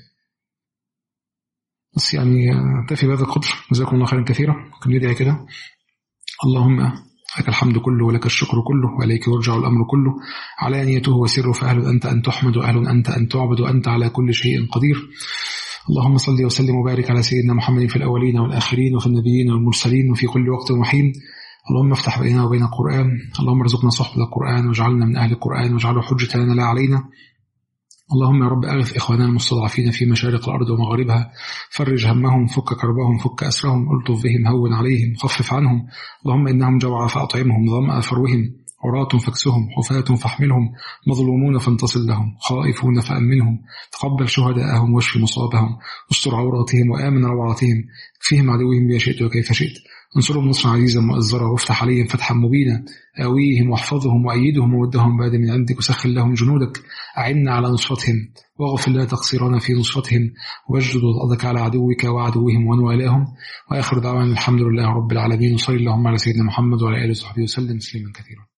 بس يعني اكتفي بهذا القدر جزاكم الله خيرا كثيرا ممكن ندعي كده اللهم لك الحمد كله ولك الشكر كله وإليك يرجع الأمر كله علانيته وسره فأهل أنت أن تحمد وأهل أنت أن تعبد وأنت على كل شيء قدير اللهم صل وسلم وبارك على سيدنا محمد في الأولين والآخرين وفي النبيين والمرسلين وفي كل وقت وحين اللهم افتح بيننا وبين القرآن اللهم ارزقنا صحبة القرآن واجعلنا من أهل القرآن واجعله حجة لنا لا علينا اللهم يا رب أغث إخواننا المستضعفين في مشارق الأرض ومغاربها فرج همهم فك كربهم فك أسرهم ألطف بهم هون عليهم خفف عنهم اللهم إنهم جوع فأطعمهم ظمأ فروهم عراة فاكسهم حفاة فاحملهم مظلومون فانتصر لهم خائفون فأمنهم تقبل شهداءهم واشف مصابهم استر عوراتهم وآمن روعاتهم فيهم عدوهم بما شئت وكيف شئت انصرهم نصرا عزيزا مؤزرا وافتح عليهم فتحا مبينا آويهم واحفظهم وأيدهم وودهم بعد من عندك وسخر لهم جنودك أعنا على نصرتهم واغفر لنا تقصيرنا في نصرتهم واجدد وضعك على عدوك وعدوهم ونوالاهم وآخر دعوانا الحمد لله رب العالمين وصلي اللهم على سيدنا محمد وعلى آله وصحبه وسلم تسليما كثيرا